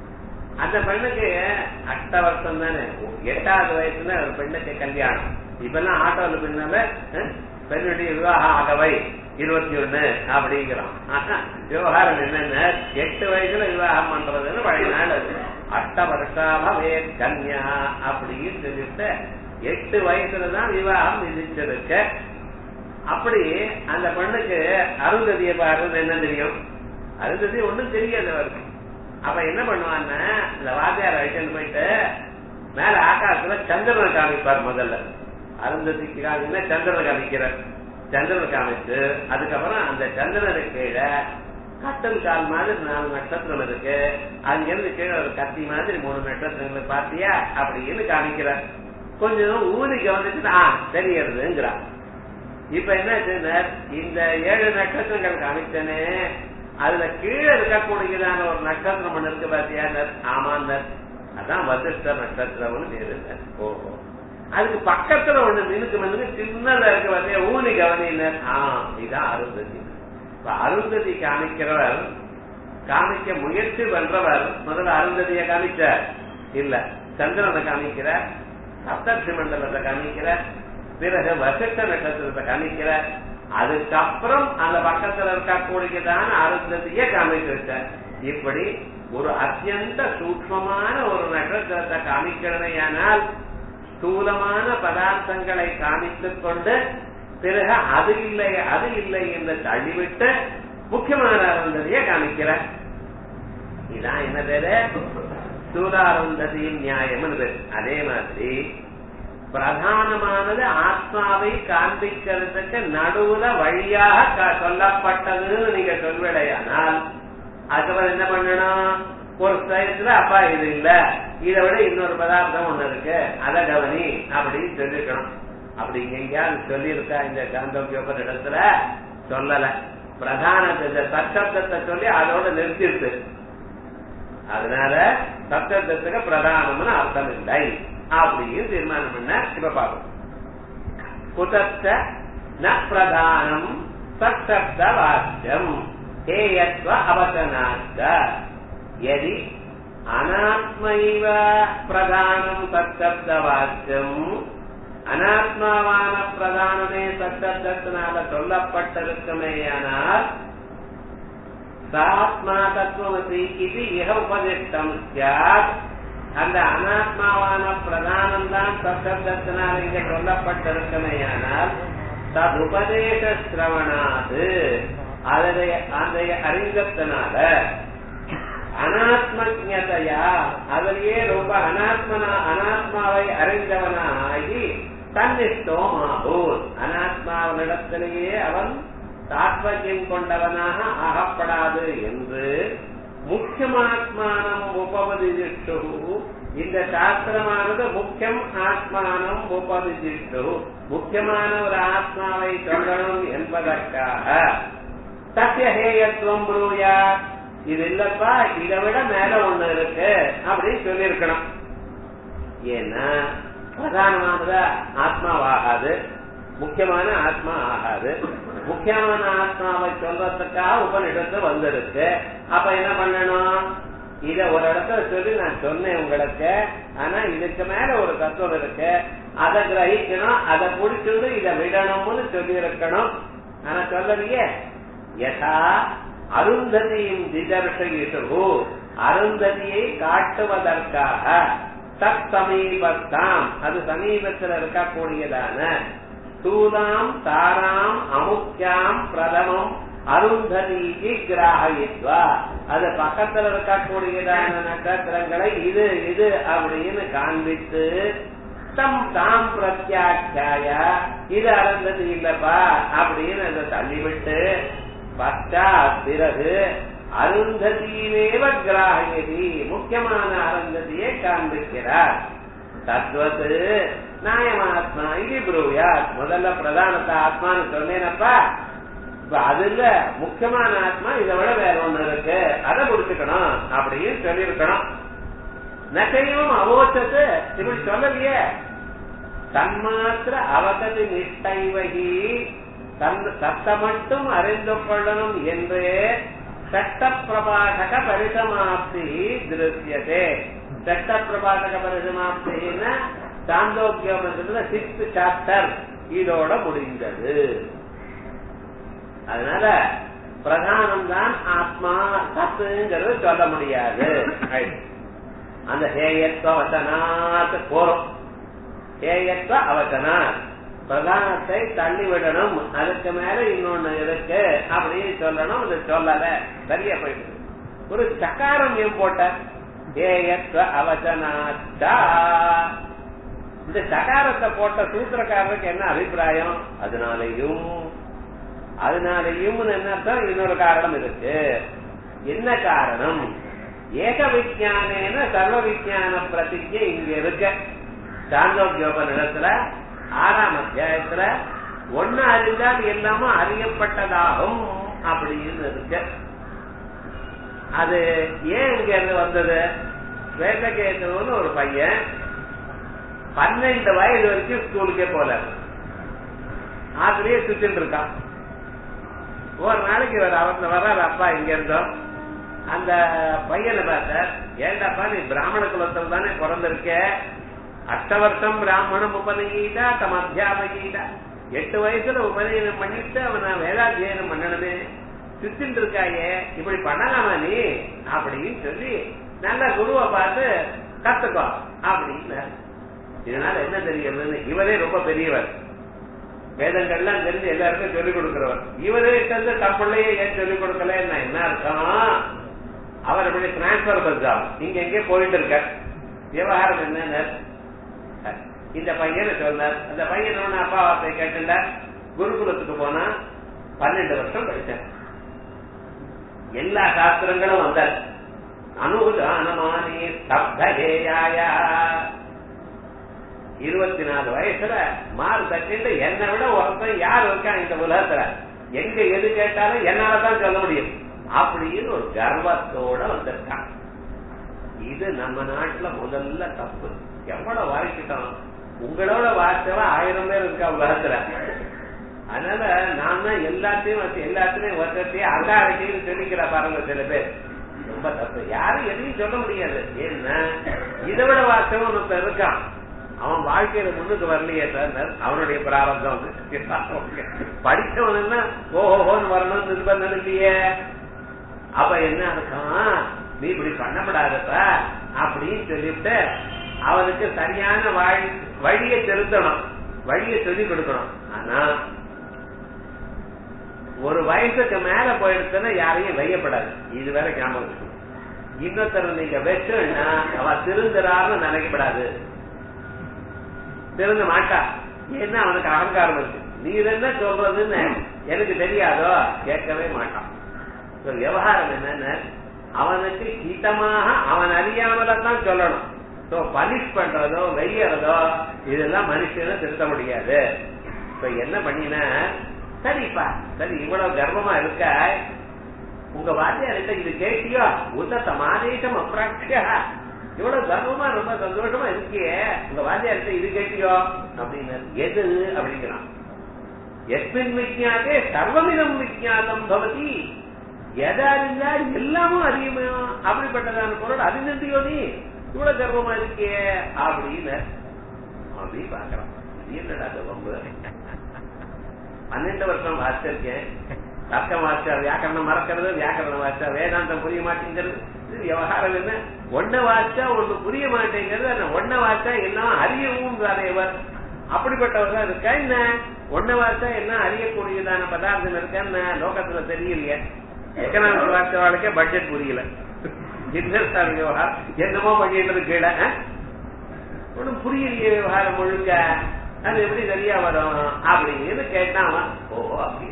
அந்த பெண்ணுக்கு அஷ்ட வருஷம் தானே எட்டாவது வயசுல ஒரு பெண்ணுக்கு கல்யாணம் இப்பெல்லாம் ஆட்டோல பின்னால அஹ், பெண்ணுடைய விவாகம் ஆகவை இருபத்தி ஒண்ணு அப்படிங்கிறோம் ஆனா, விவகாரம் என்னன்னா எட்டு வயசுல விவாகம் பண்றதுன்னு பழைய நாள் அது அஷ்ட வருஷாவே கன்யா அப்படின்னு சொல்லிட்டு எட்டு வயசுலதான் விவாகம் விதிச்சிருக்கு அப்படி அந்த பெண்ணுக்கு அருந்ததியை பாருன்னு என்ன தெரியும் அருந்ததி ஒண்ணும் தெரியாது அவருக்கு அப்ப என்ன பண்ணுவான்னா இந்த வாத்தியார் அழைச்சிட்டு போயிட்டு மேல ஆகாசத்துல சந்திரனை காமிப்பார் முதல்ல அருந்ததிக்கு காமினா சந்திரனை காமிக்கிறார் சந்திரனை காமிச்சு அதுக்கப்புறம் அந்த சந்திரனுக்கு கீழே கட்டல் கால் மாதிரி நாலு நட்சத்திரம் இருக்கு அங்கிருந்து கீழே ஒரு கத்தி மாதிரி மூணு நட்சத்திரங்களை பார்த்தியா அப்படின்னு காமிக்கிறார் கொஞ்சம் ஊதி கவனிச்சுட்டு ஆ தெரியறதுங்கிறார் இப்ப என்ன இந்த ஏழு நட்சத்திரங்கள் காமிச்சனே அதுல கீழே இருக்கக்கூடியதான ஒரு நட்சத்திரம் ஒண்ணு இருக்கு பாத்தியா ஆமாந்தர் அதான் வசிஷ்ட நட்சத்திரம்னு பேரு ஓஹோ அதுக்கு பக்கத்துல ஒண்ணு மினுக்கு மினுக்கு சின்னதா இருக்கு பாத்தியா ஊனி கவனினர் ஆ இதான் அருந்ததி இப்ப அருந்ததி காமிக்கிறவர் காமிக்க முயற்சி பண்றவர் முதல்ல அருந்ததியை காமிச்சார் இல்ல சந்திரனை காமிக்கிறார் சப்தர்ஷி மண்டலத்தை காமிக்கிறார் பிறகு வசிஷ்ட நட்சத்திரத்தை காமிக்கிறார் அதுக்கப்புறம் அந்த பக்கத்துல இருக்கக்கூடியதான அருந்ததியை காமிச்சு வச்சார் இப்படி ஒரு அத்தியந்த சூக்மமான ஒரு நட்சத்திரத்தை காமிக்கிறதையானால் ஸ்தூலமான பதார்த்தங்களை காமித்துக் கொண்டு பிறகு அது இல்லை அது இல்லை என்று தள்ளிவிட்டு முக்கியமான அருந்ததியை காமிக்கிறார் இதான் என்ன பேரு ஸ்தூலாருந்ததியின் நியாயம் பேரு அதே மாதிரி பிரதானமானது ஆத்மாவை காண்பிக்கிறதுக்கு நடுவுல வழியாக க- சொல்லப்பட்டதுன்னு நீங்க சொல்விடையானால் அதுக்கப்புறம் என்ன பண்ணணும் ஒரு சைஸ்ல அப்பா இது இல்ல இதை விட இன்னொரு பதார்த்தம் ஒண்ணு இருக்கு அத கவனி அப்படின்னு சொல்லிருக்கணும் அப்படி எங்கேயாவது சொல்லியிருக்கா இந்த காந்தோக்கியோபர் இடத்துல சொல்லல பிரதான இந்த சச்சப்தத்தை சொல்லி அதோட நிறுத்திருக்கு அதனால சப்தத்துக்கு பிரதானம்னு அர்த்தம் இல்லை அப்படின்னு தீர்மானம் பண்ண இப்ப பார்ப்போம் குதத்த ந பிரதானம் சப்த வாக்கியம் ஹேயத்வ அவசனாச்ச யதி அனாத்மைவ பிரதானம் சப்த வாக்கியம் அனாத்மாவான பிரதானமே சப்தத்தினால சொல்லப்பட்டிருக்குமேயானால் சாத்மா தத்துவமசி இது இக உபதிஷ்டம் சியாத் அந்த அனாத்மாவான பிரதானம் தான் சப்தத்தினால் இங்க சொல்லப்பட்டிருக்குமேயானால் ததுபதேச சிரவணாது அதை அதை அறிந்தத்தினால அனாத்மஜதையா அதிலேயே ரொம்ப அனாத்மனா அனாத்மாவை அறிந்தவனா ஆகி தன்னிஷ்டம் ஆகும் அனாத்மாவினிடத்திலேயே அவன் தாத்பரியம் கொண்டவனாக ஆகப்படாது என்று முக்கியமாத்மானம் உபவதிஷு இந்த சாஸ்திரமானது முக்கியம் ஆத்மானம் உபவதிஷு முக்கியமான ஒரு ஆத்மாவை சொல்லணும் என்பதற்காக சத்திய ஹேயத்துவம் ப்ரூயா இது இல்லப்பா இதை விட மேல ஒண்ணு இருக்கு அப்படின்னு சொல்லியிருக்கணும் ஏன்னா பிரதானமானதா ஆத்மாவாகாது முக்கியமான ஆத்மா ஆகாது முக்கியமான ஆத்மாவை சொல்றதுக்காக உபனிடத்து வந்திருக்கு அப்ப என்ன பண்ணணும் இத ஒரு இடத்துல சொல்லி நான் சொன்னேன் உங்களுக்கு ஆனா இதுக்கு மேல ஒரு தத்துவம் இருக்கு அதை கிரகிக்கணும் அதை புடிச்சுட்டு இதை விடணும்னு சொல்லி இருக்கணும் ஆனா சொல்லலையே யதா அருந்ததியின் திதர்ஷயிஷு அருந்ததியை காட்டுவதற்காக தத் சமீபத்தாம் அது சமீபத்தில் இருக்கக்கூடியதான ஸ்தூலாம் தாராம் அமுக்கியாம் பிரதமம் அருந்ததிக்கு கிராகித்வா அது பக்கத்துல இருக்கக்கூடியதான நட்சத்திரங்களை இது இது அப்படின்னு காண்பித்து தம் தாம் பிரத்யாக்கியாய இது அருந்ததி இல்லப்பா அப்படின்னு அதை தள்ளிவிட்டு பச்சாத் பிறகு அருந்ததியிலேவ கிராகியதி முக்கியமான அருந்ததியை காண்பிக்கிறார் தத்வத்து நாயமாத்மா இது புரூயா முதல்ல பிரதானத்தை ஆத்மான்னு சொன்னேனப்பா இப்ப அது இல்ல முக்கியமான ஆத்மா இதை விட வேற ஒண்ணு இருக்கு அதை முடிச்சுக்கணும் அப்படின்னு சொல்லியிருக்கணும் நகையும் அவோச்சத்து இப்படி சொல்லலையே தன்மாத்திர அவகதி நிஷ்டைவகி தன் தத்த மட்டும் அறிந்து கொள்ளணும் என்றே ஷட்ட பிரபாடக பரிசமாப்தி திருஷ்யதே ஷட்ட பிரபாடக பரிசமாப்தின்னா சாந்தோக்கியோபத்துல சிக்ஸ்த் சாப்டர் இதோட முடிந்தது அதனால பிரதானம் தான் ஆத்மா சத்துங்கிறது சொல்ல முடியாது அந்த ஹேயத்துவ வசனாத் போறோம் ஹேயத்துவ அவசனா பிரதானத்தை தள்ளி விடணும் அதுக்கு மேல இன்னொன்னு இருக்கு அப்படின்னு சொல்லணும் அது சொல்லல சரியா போயிட்டு ஒரு சக்காரம் ஏன் போட்ட ஹேயத்துவ அவசனாச்சா இந்த சகாரத்தை போட்ட சூத்திரக்காரருக்கு என்ன அபிப்பிராயம் அதனாலையும் அதனாலையும் என்ன அர்த்தம் இன்னொரு காரணம் இருக்கு என்ன காரணம் ஏக விஜானேன சர்வ விஜான பிரதிஜை இங்க இருக்க சாந்தோக்கியோபனிடத்துல ஆறாம் அத்தியாயத்துல ஒன்னு அறிந்தால் எல்லாமும் அறியப்பட்டதாகும் அப்படின்னு இருக்கு அது ஏன் இங்க இருந்து வந்தது வேதகேதுன்னு ஒரு பையன் பன்னெண்டு வயது வரைக்கும் ஸ்கூலுக்கே போல ஆசிரியே சுத்திட்டு இருக்கான் ஒரு நாளைக்கு இவர் அவர் வர்றாரு அப்பா இங்க இருந்தோம் அந்த பையனை பார்த்த ஏண்டாப்பா நீ பிராமண குலத்துல தானே பிறந்திருக்க அஷ்ட வருஷம் பிராமணம் உபநகீதா தம் அத்தியாபகீதா எட்டு வயசுல உபநயனம் பண்ணிட்டு அவனை வேதாத்தியனம் பண்ணணுமே சுத்திட்டு இருக்காயே இப்படி பண்ணலாமா நீ அப்படின்னு சொல்லி நல்ல குருவை பார்த்து கத்துக்கோ அப்படின்னு இதனால என்ன தெரியுதுன்னு இவரே ரொம்ப பெரியவர் வேதங்கள்லாம் தெரிஞ்சு எல்லாருக்கும் சொல்லிக் கொடுக்கிறவர் இவரே தந்து தப்பிள்ளையே ஏன் சொல்லிக் கொடுக்கல என்ன அர்த்தம் அவர் இப்படி டிரான்ஸ்பர் பண்றான் இங்க எங்கே போயிட்டு இருக்க விவகாரம் என்ன இந்த பையனை சொன்னார் அந்த பையன் ஒண்ணு அப்பா வார்த்தை கேட்டுட்டார் குருகுலத்துக்கு போனா பன்னெண்டு வருஷம் படிச்சேன் எல்லா சாஸ்திரங்களும் வந்தார் அனுதானமானே ஸ்தப்தேயாயா இருபத்தி நாலு வயசுல மாறு தட்டிட்டு என்னை விட ஒருத்தன் யார் இருக்கா இந்த உலகத்துல எங்க எது கேட்டாலும் என்னாலதான் சொல்ல முடியும் அப்படின்னு ஒரு கர்வத்தோட வந்திருக்கான் இது நம்ம நாட்டுல முதல்ல தப்பு எவ்வளவு வாய்க்கிட்டோம் உங்களோட வார்த்தைவா ஆயிரம் பேர் இருக்கா உலகத்துல அதனால நான் தான் எல்லாத்தையும் வச்சு எல்லாத்தையும் ஒருத்தையும் அல்லாடையும் சொல்லிக்கிற பாருங்க சில பேர் ரொம்ப தப்பு யாரும் எதையும் சொல்ல முடியாது ஏன்னா இதை விட வார்த்தையும் ஒருத்தர் இருக்கான் அவன் வாழ்க்கையில முன்னுக்கு வரலையே சார் அவனுடைய பிராரப்தம் படிச்சவன் ஓஹோன்னு வரணும்னு நிர்பந்தம் இல்லையே அப்ப என்ன அர்த்தம் நீ இப்படி பண்ணப்படாதப்ப அப்படின்னு சொல்லிட்டு அவனுக்கு சரியான வழியை திருத்தணும் வழியை சொல்லி கொடுக்கணும் ஆனா ஒரு வயசுக்கு மேல போயிடுச்சுன்னா யாரையும் வையப்படாது இது வேற ஞாபகம் இன்னொருத்தர் நீங்க வச்சுன்னா அவ திருந்துறான்னு நினைக்கப்படாது திருந்த மாட்டா ஏன்னா அவனுக்கு அகங்காரம் இருக்கு நீ என்ன சொல்றதுன்னு எனக்கு தெரியாதோ கேட்கவே மாட்டான் விவகாரம் என்னன்னு அவனுக்கு ஹிதமாக அவன் அறியாமலதான் சொல்லணும் சோ பனிஷ் பண்றதோ வெய்யறதோ இதெல்லாம் மனுஷனை திருத்த முடியாது இப்ப என்ன பண்ணின சரிப்பா சரி இவ்வளவு கர்வமா இருக்க உங்க வாத்தியார்கிட்ட இது கேட்டியோ உத்த சமாதேசம் அப்ராட்சியா இவ்வளவு கர்வமா ரொம்ப சந்தோஷமா இருக்கியே உங்க வாத்தியார்கிட்ட இது கேட்டியோ அப்படின்னு எது அப்படிங்கிறான் எஸ்மின் விஜயாதே சர்வமிதம் விஜயாதம் பவதி எதை அறிஞ்சா எல்லாமும் அறியுமே அப்படிப்பட்டதான பொருள் அறிந்தியோ நீ இவ்வளவு கர்வமா இருக்கியே அப்படின்னு அப்படி பாக்குறான் என்னடா வம்பு பன்னெண்டு வருஷம் வாசிச்சிருக்கேன் தர்க்கம் வாசிச்சா வியாக்கரணம் மறக்கிறது வியாக்கரணம் வாசிச்சா வேதாந்தம் புரிய மாட்டேங்கிறது இது விவகாரம் என்ன ஒன்ன வாசிச்சா ஒண்ணு புரிய மாட்டேங்கிறது அந்த ஒன்ன வாசிச்சா எல்லாம் அறியவும் இவர் அப்படிப்பட்டவர் தான் இருக்கா என்ன ஒன்ன வாசிச்சா எல்லாம் அறியக்கூடியதான பதார்த்தம் இருக்கான்னு லோகத்துல தெரியலையே எக்கனாமிக் வாசிச்சவாளுக்கே பட்ஜெட் புரியல பிசினஸ் விவகாரம் என்னமோ பண்ணிட்டு கீழே ஒன்னும் புரியலையே விவகாரம் முழுக்க அது எப்படி சரியா வரும் அப்படின்னு கேட்டான் ஓ அப்படி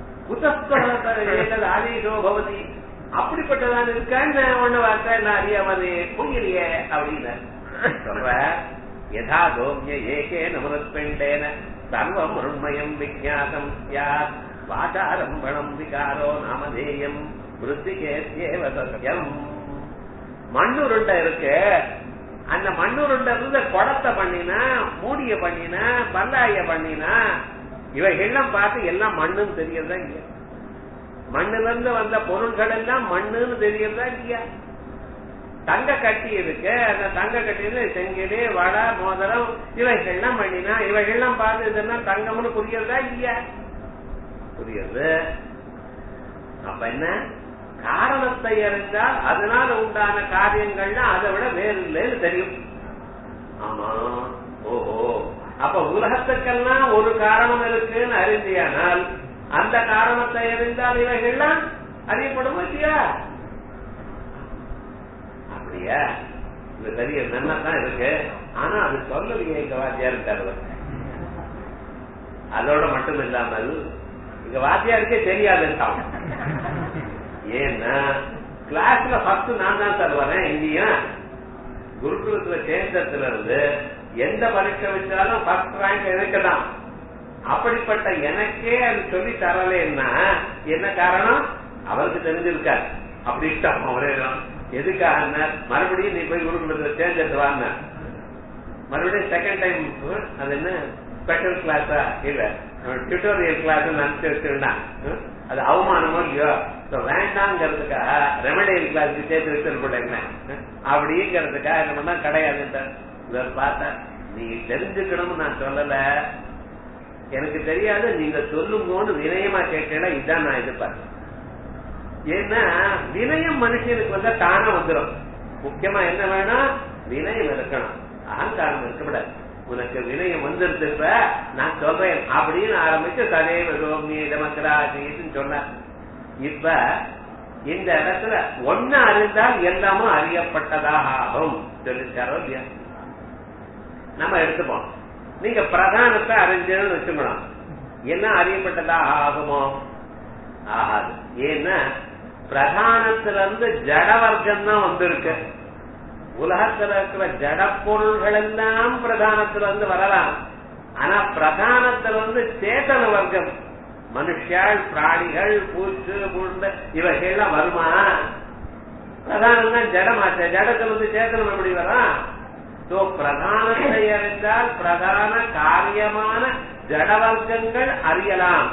புத்தஸ்தல் ஆதீசோ பவதி அப்படிப்பட்டதான் இருக்கான்னு ஒண்ணு வார்த்தை என்ன அறியாமது புரியலையே அப்படின்னு சொல்ற யதா கோமிய ஏகே நமருத்பிண்டேன சர்வம் உண்மயம் விஜாதம் யார் வாசாரம்பணம் விகாரோ நாமதேயம் விருத்திகேத்யேவ சத்தியம் மண்ணுருண்டை இருக்கு அந்த மண்ணுருண்டை இருந்த குடத்தை பண்ணினா மூடிய பண்ணினா பல்லாய பண்ணினா இவைகள்லாம் பார்த்து எல்லாம் மண்ணுன்னு தெரியறதா இங்க மண்ணுல இருந்து வந்த பொருள்கள் எல்லாம் மண்ணுன்னு தெரியறதா இல்லையா தங்க கட்டி இருக்கு அந்த தங்க கட்டியில செங்கிலி வடை மோதிரம் இவைகள்லாம் பண்ணினா இவைகள்லாம் பார்த்து இதெல்லாம் தங்கம்னு புரியறதா இல்லையா புரியுது அப்ப என்ன காரணத்தை அறிந்தால் அதனால உண்டான காரியங்கள்னா அதை விட வேறு இல்லைன்னு தெரியும் ஆமா ஓஹோ அப்ப உலகத்துக்கெல்லாம் ஒரு காரணம் இருக்குன்னு அறிந்தியானால் அந்த காரணத்தை அறிந்தால் இவைகள்லாம் அறியப்படும் இல்லையா அப்படியா இது பெரிய நன்னா தான் இருக்கு ஆனா அது சொல்லலையே எங்க வாத்தியார் இருக்காரு அதோட மட்டும் இல்லாமல் எங்க வாத்தியாருக்கே தெரியாது ஏன்னா கிளாஸ்ல ஃபர்ஸ்ட் நான் தான் சார் வரேன் இங்கேயும் குருகுலத்துல சேர்ந்ததுல இருந்து எந்த பரீட்சை வச்சாலும் ஃபர்ஸ்ட் ரேங்க் எனக்கு தான் அப்படிப்பட்ட எனக்கே அது சொல்லி தரலன்னா என்ன காரணம் அவருக்கு தெரிஞ்சிருக்காரு அப்படி இஷ்டம் அவரே தான் எதுக்காக மறுபடியும் நீ போய் குருகுலத்துல சேர்ந்துட்டு வாங்க மறுபடியும் செகண்ட் டைம் அது என்ன ஸ்பெஷல் கிளாஸா இல்ல டியூட்டோரியல் கிளாஸ் நினைச்சு வச்சிருந்தான் அது அவமானமோ இல்லையோ வேண்டாங்கிறதுக்காக ரெமடியல் கிளாஸ்க்கு சேர்த்து வச்சிருப்பேன் அப்படிங்கிறதுக்காக என்ன பண்ணா கிடையாது பார்த்தா நீ தெரிஞ்சுக்கணும்னு நான் சொல்லல எனக்கு தெரியாது நீங்க சொல்லுங்கன்னு வினயமா கேட்கல இதான் நான் எதிர்பார்த்தேன் ஏன்னா வினயம் மனுஷனுக்கு வந்தா தானா வந்துடும் முக்கியமா என்ன வேணும் வினயம் இருக்கணும் அகங்காரம் இருக்கக்கூடாது உனக்கு வினயம் வந்துருப்ப நான் சொல்றேன் அப்படின்னு ஆரம்பிச்சு சதேவ ரோமி நமக்கராசின்னு சொன்னார் இப்ப இந்த இடத்துல ஒன்னு அறிந்தால் எல்லாமும் அறியப்பட்டதாக ஆகும் சொல்லிருக்காரோ இல்லையா நம்ம எடுத்துப்போம் நீங்க பிரதானத்தை அறிஞ்சதுன்னு வச்சுக்கணும் என்ன அறியப்பட்டதாக ஆகுமோ ஆகாது ஏன்னா பிரதானத்திலிருந்து ஜட வர்க்கம் தான் வந்திருக்கு உலகத்துல இருக்கிற ஜட பொருள்கள் எல்லாம் பிரதானத்துல இருந்து வரலாம் ஆனா பிரதானத்துல இருந்து சேதன வர்க்கம் மனுஷாள் பிராணிகள் பூச்சு புண்டு இவைகள்லாம் வருமா பிரதானம் தான் ஜடமாச்ச ஜடத்துல இருந்து சேத்தனம் எப்படி வரும் சோ பிரதானத்தை அறிந்தால் பிரதான காரியமான ஜட வர்க்கங்கள் அறியலாம்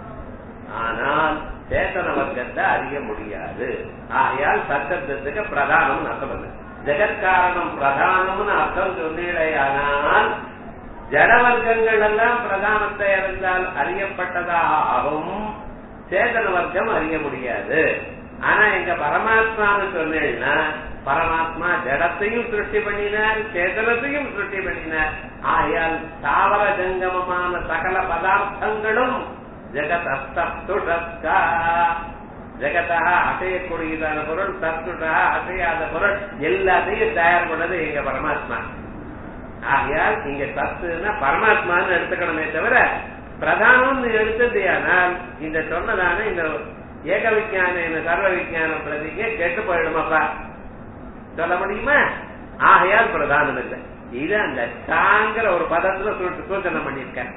ஆனால் சேத்தன வர்க்கத்தை அறிய முடியாது ஆகையால் சத்தத்துக்கு பிரதானம் அர்த்தம் இல்லை ஜெகத்காரணம் பிரதானம்னு அர்த்தம் சொன்னீடையானால் ஜட வர்க்கங்கள் எல்லாம் பிரதானத்தை அறிந்தால் அறியப்பட்டதாக ஆகும் சேதன வர்க்கம் அறிய முடியாது ஆனா எங்க பரமாத்மான்னு சொன்னேன்னா பரமாத்மா ஜடத்தையும் சிருஷ்டி பண்ணினார் சேதனத்தையும் சிருஷ்டி பண்ணினார் ஆகையால் தாவர ஜங்கமமான சகல பதார்த்தங்களும் ஜெகத் அஸ்தப்துஷஸ்கா ஜெகத்தா அசையக்கூடியதான பொருள் தத்துட்டா அசையாத பொருள் எல்லாத்தையும் தயார் பண்ணது எங்க பரமாத்மா ஆகையால் இங்க தத்துனா பரமாத்மான்னு எடுத்துக்கணுமே தவிர பிரதானம் எடுத்தது ஆனால் இந்த சொன்னதான இந்த ஏக விஜயான இந்த சர்வ விஜயான பிரதிக்கே கெட்டு போயிடுமாப்பா சொல்ல முடியுமா ஆகையால் பிரதானம் இல்லை இது அந்த தாங்கிற ஒரு பதத்துல சூச்சனம் பண்ணியிருக்கேன்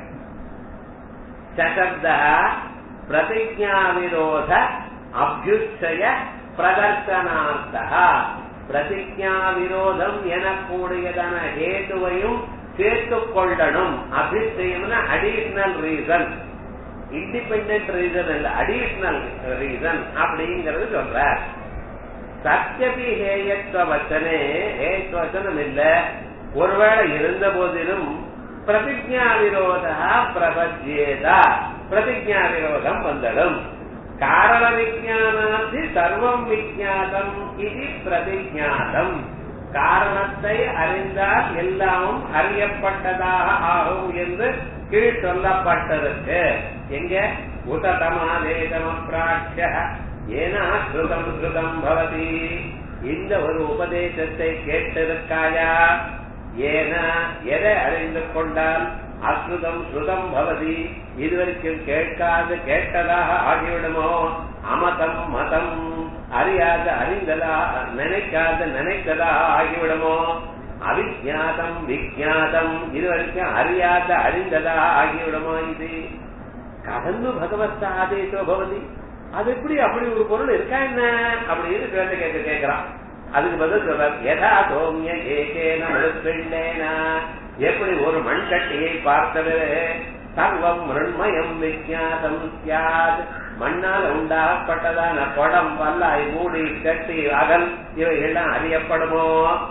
சசப்த பிரதிஜா விரோத அபியுச்சய பிரதர்சனார்த்தா பிரதிஜா விரோதம் எனக்கூடியதான ஹேதுவையும் சேர்த்துக் கொள்ளணும் அபிஷயம்னா அடிஷனல் ரீசன் இண்டிபெண்ட் ரீசன் இல்ல அடிஷனல் ரீசன் அப்படிங்கறது சொல்ற சத்தியபி ஹேயத்துவ வச்சனே ஹேயத்துவ வச்சனம் இல்ல ஒருவேளை இருந்த போதிலும் பிரதிஜா விரோத பிரபஜ்யேதா பிரதிஜா விரோதம் வந்துடும் காரண விஜானாதி சர்வம் விஜாதம் இது பிரதிஜாதம் காரணத்தை அறிந்தால் எல்லாமும் அறியப்பட்டதாக ஆகும் என்று கீழ் சொல்லப்பட்டிருக்கு எங்க உததமாதேதமப்ராட்ச ஏனா ஸ்ருதம் ஸ்ருதம் பவதி இந்த ஒரு உபதேசத்தை கேட்டிருக்காயா ஏனா எதை அறிந்து கொண்டால் அஸ்ருதம் ஸ்ருதம் பவதி இதுவரைக்கும் கேட்காது கேட்டதாக ஆகிவிடுமோ அமதம் மதம் அறியாத அறிந்ததா நினைக்காத நினைத்ததா ஆகிவிடுமோ அவிஜாதம் விஜாதம் இதுவரைக்கும் அறியாத அறிந்ததா ஆகிவிடுமோ இது கதந்து பகவத் ஆதேசோ பவதி அது எப்படி அப்படி ஒரு பொருள் இருக்கா என்ன அப்படின்னு கேள்வி கேட்க கேட்கிறான் அதுக்கு பதில் சொல்றார் யதா சோமிய ஏகேன மழுத்தேனா எப்படி ஒரு மண் கட்டியை பார்த்தது சர்வம் மிருண்மயம் விஜாதம் சியாத் மண்ணால் உண்டாகப்பட்டதான குடம் பல்லாய் மூடி கட்டி அகல் இவைகள்லாம் அறியப்படுமோ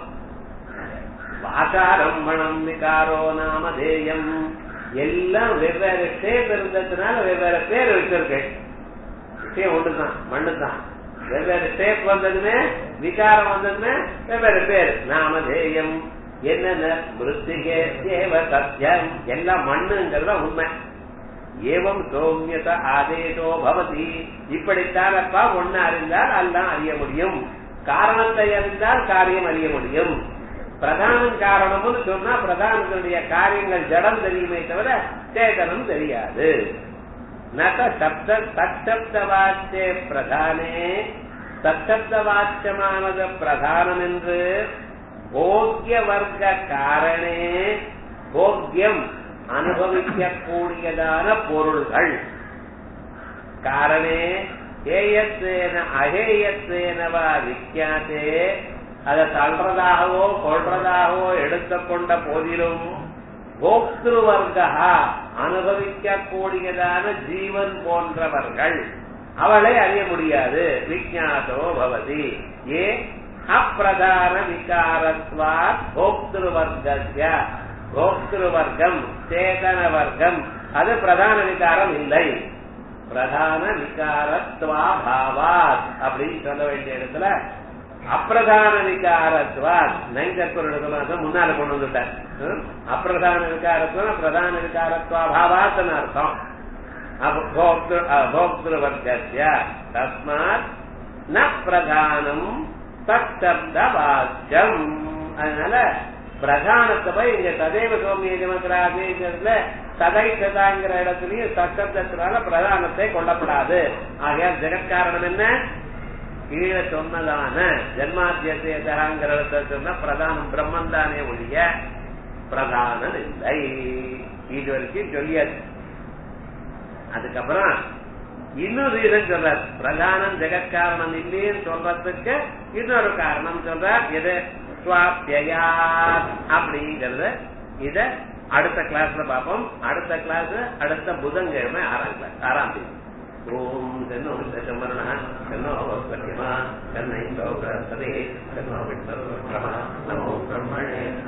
ஆச்சாரம் மணம் விகாரோ நாமதேயம் எல்லாம் வெவ்வேறு ஷேப் இருந்ததுனால வெவ்வேறு பேர் வச்சிருக்கேன் விஷயம் ஒண்ணுதான் மண்ணுதான் வெவ்வேறு ஷேப் வந்ததுமே விகாரம் வந்ததுமே வெவ்வேறு பேர் நாமதேயம் என்னென்ன மிருத்திகே தேவ சத்தியம் எல்லாம் மண்ணுங்கிறத உண்மை ஏவம் சௌமியத ஆதேசோ பவதி இப்படித்தானப்பா ஒன்னு அறிந்தால் எல்லாம் அறிய முடியும் காரணத்தை அறிந்தால் காரியம் அறிய முடியும் பிரதானம் காரணம்னு சொன்னா பிரதானத்தினுடைய காரியங்கள் ஜடம் தெரியுமே தவிர சேதனம் தெரியாது நக சப்த தற்சப்த வாச்சே பிரதானே தற்சப்த வாச்சமானது பிரதானம் என்று போக்கிய வர்க்க காரணே போக்கியம் அனுபவிக்க கூடியதான பொருள்கள் காரணே ஏயத்தேன அகேயத்தேனவா விக்கியாத்தே அதை தள்ளுறதாகவோ கொள்றதாகவோ எடுத்துக்கொண்ட போதிலும் போக்திருவர்கா அனுபவிக்க கூடியதான ஜீவன் போன்றவர்கள் அவளை அறிய முடியாது விஜாதோ பவதி ஏ அப்பிரதான விகாரத்வா போக்திருவர்கஸ்ய போக்திருவர்க்கம் சேதன வர்க்கம் அது பிரதான விகாரம் இல்லை பிரதான விகாரத்வா பாவாத் அப்படின்னு சொல்ல வேண்டிய இடத்துல அப்பிரதான விகாரத்வாத் நைங்கற்பொருளுக்கு முன்னால கொண்டு வந்துட்டார் அப்பிரதான விகாரத்துவம் பிரதான விகாரத்வா பாவாத்னு அர்த்தம் போக்திருவர்க்கஸ்ய தஸ்மாத் ந பிரதானம் தப்த வாக்கியம் அதனால பிரதானத்தை போய் இங்க ததேவ சோமிய ஜமக்ராதிங்கிறதுல சதை சதாங்கிற இடத்துலயும் சப்தத்தினால பிரதானத்தை கொள்ளப்படாது ஆகையால் ஜெகத்காரணம் என்ன கீழே சொன்னதான ஜென்மாத்தியசேதாங்கிற சொன்ன பிரதானம் பிரம்மன் தானே ஒழிய பிரதானம் இல்லை இது வரைக்கும் சொல்லியாச்சு அதுக்கப்புறம் இன்னொரு ரீசன் சொல்றார் பிரதானம் ஜெகத்காரணம் இல்லைன்னு சொல்றதுக்கு இன்னொரு காரணம் சொல்றார் எது சுவாத்தியா அப்படிங்கறது இத அடுத்த கிளாஸ்ல பார்ப்போம் அடுத்த கிளாஸ் அடுத்த புதன்கிழமை ஆறாம் கிளாஸ் ஆறாம் தேதி ஓம் தென்னோ தசமரண தென்னோ சத்தியமா தென்னை சௌகரே தென்னோ விட்டோ நமோ பிரம்மணே